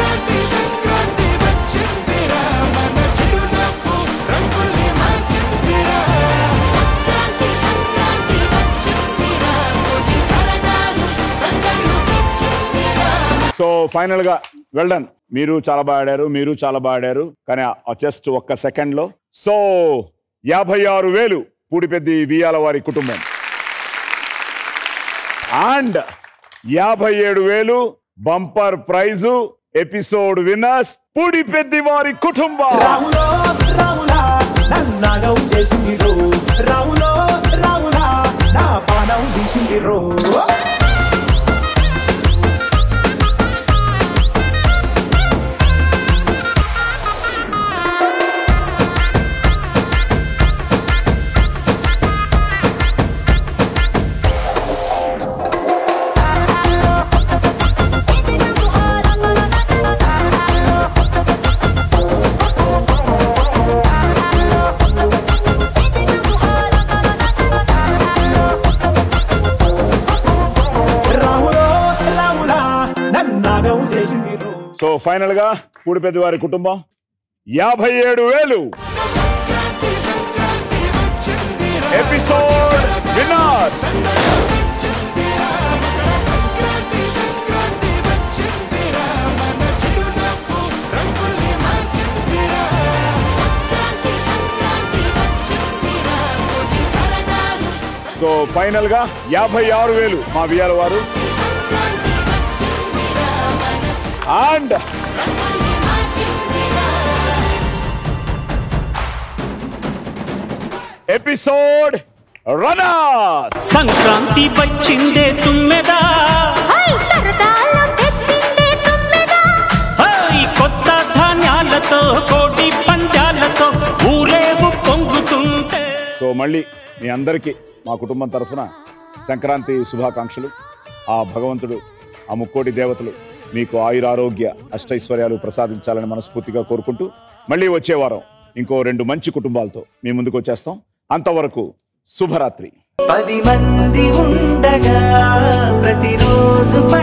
S1: సో ఫైనల్ గా వెల్ డన్ మీరు చాలా బాగా ఆడారు మీరు చాలా బాగా ఆడారు కానీ జస్ట్ ఒక్క సెకండ్ లో సో యాభై ఆరు వేలు పూడిపెద్ది వియాల వారి కుటుంబం అండ్ యాభై ఏడు వేలు bumper prize episode winners Pudipeddi వారి కుటుంబం
S2: రాములో రాములా నన్నాగం చేసింది రో రాములో రాములా నా పానం తీసింది రో రాములో రాములా నన్నాగం చేసింది రో
S1: సో ఫైనల్ గా పూడిపెద్ది వారి కుటుంబం యాభై ఏడు వేలు ఎపిసోడ్ విన్నర్స్ సో ఫైనల్ గా యాభై ఆరు వేలు మా విఆర్ వారు అండ్ ఎపిసోడ్ రనర్స్
S12: సంక్రాంతి వచ్చిందే తుమ్మెదా ఈ కొత్త ధాన్యాలతో కోటి పంజాల
S1: మళ్ళీ మీ అందరికీ మా కుటుంబం తరఫున సంక్రాంతి శుభాకాంక్షలు ఆ భగవంతుడు ఆ ముక్కోటి దేవతలు మీకు ఆయురారోగ్య అష్టైశ్వర్యాలు ప్రసాదించాలని మనస్ఫూర్తిగా కోరుకుంటూ మళ్ళీ వచ్చే వారం ఇంకో రెండు మంచి కుటుంబాలతో మీ ముందుకు వచ్చేస్తాం అంతవరకు శుభరాత్రి
S2: పది మంది ఉండగా ప్రతిరోజు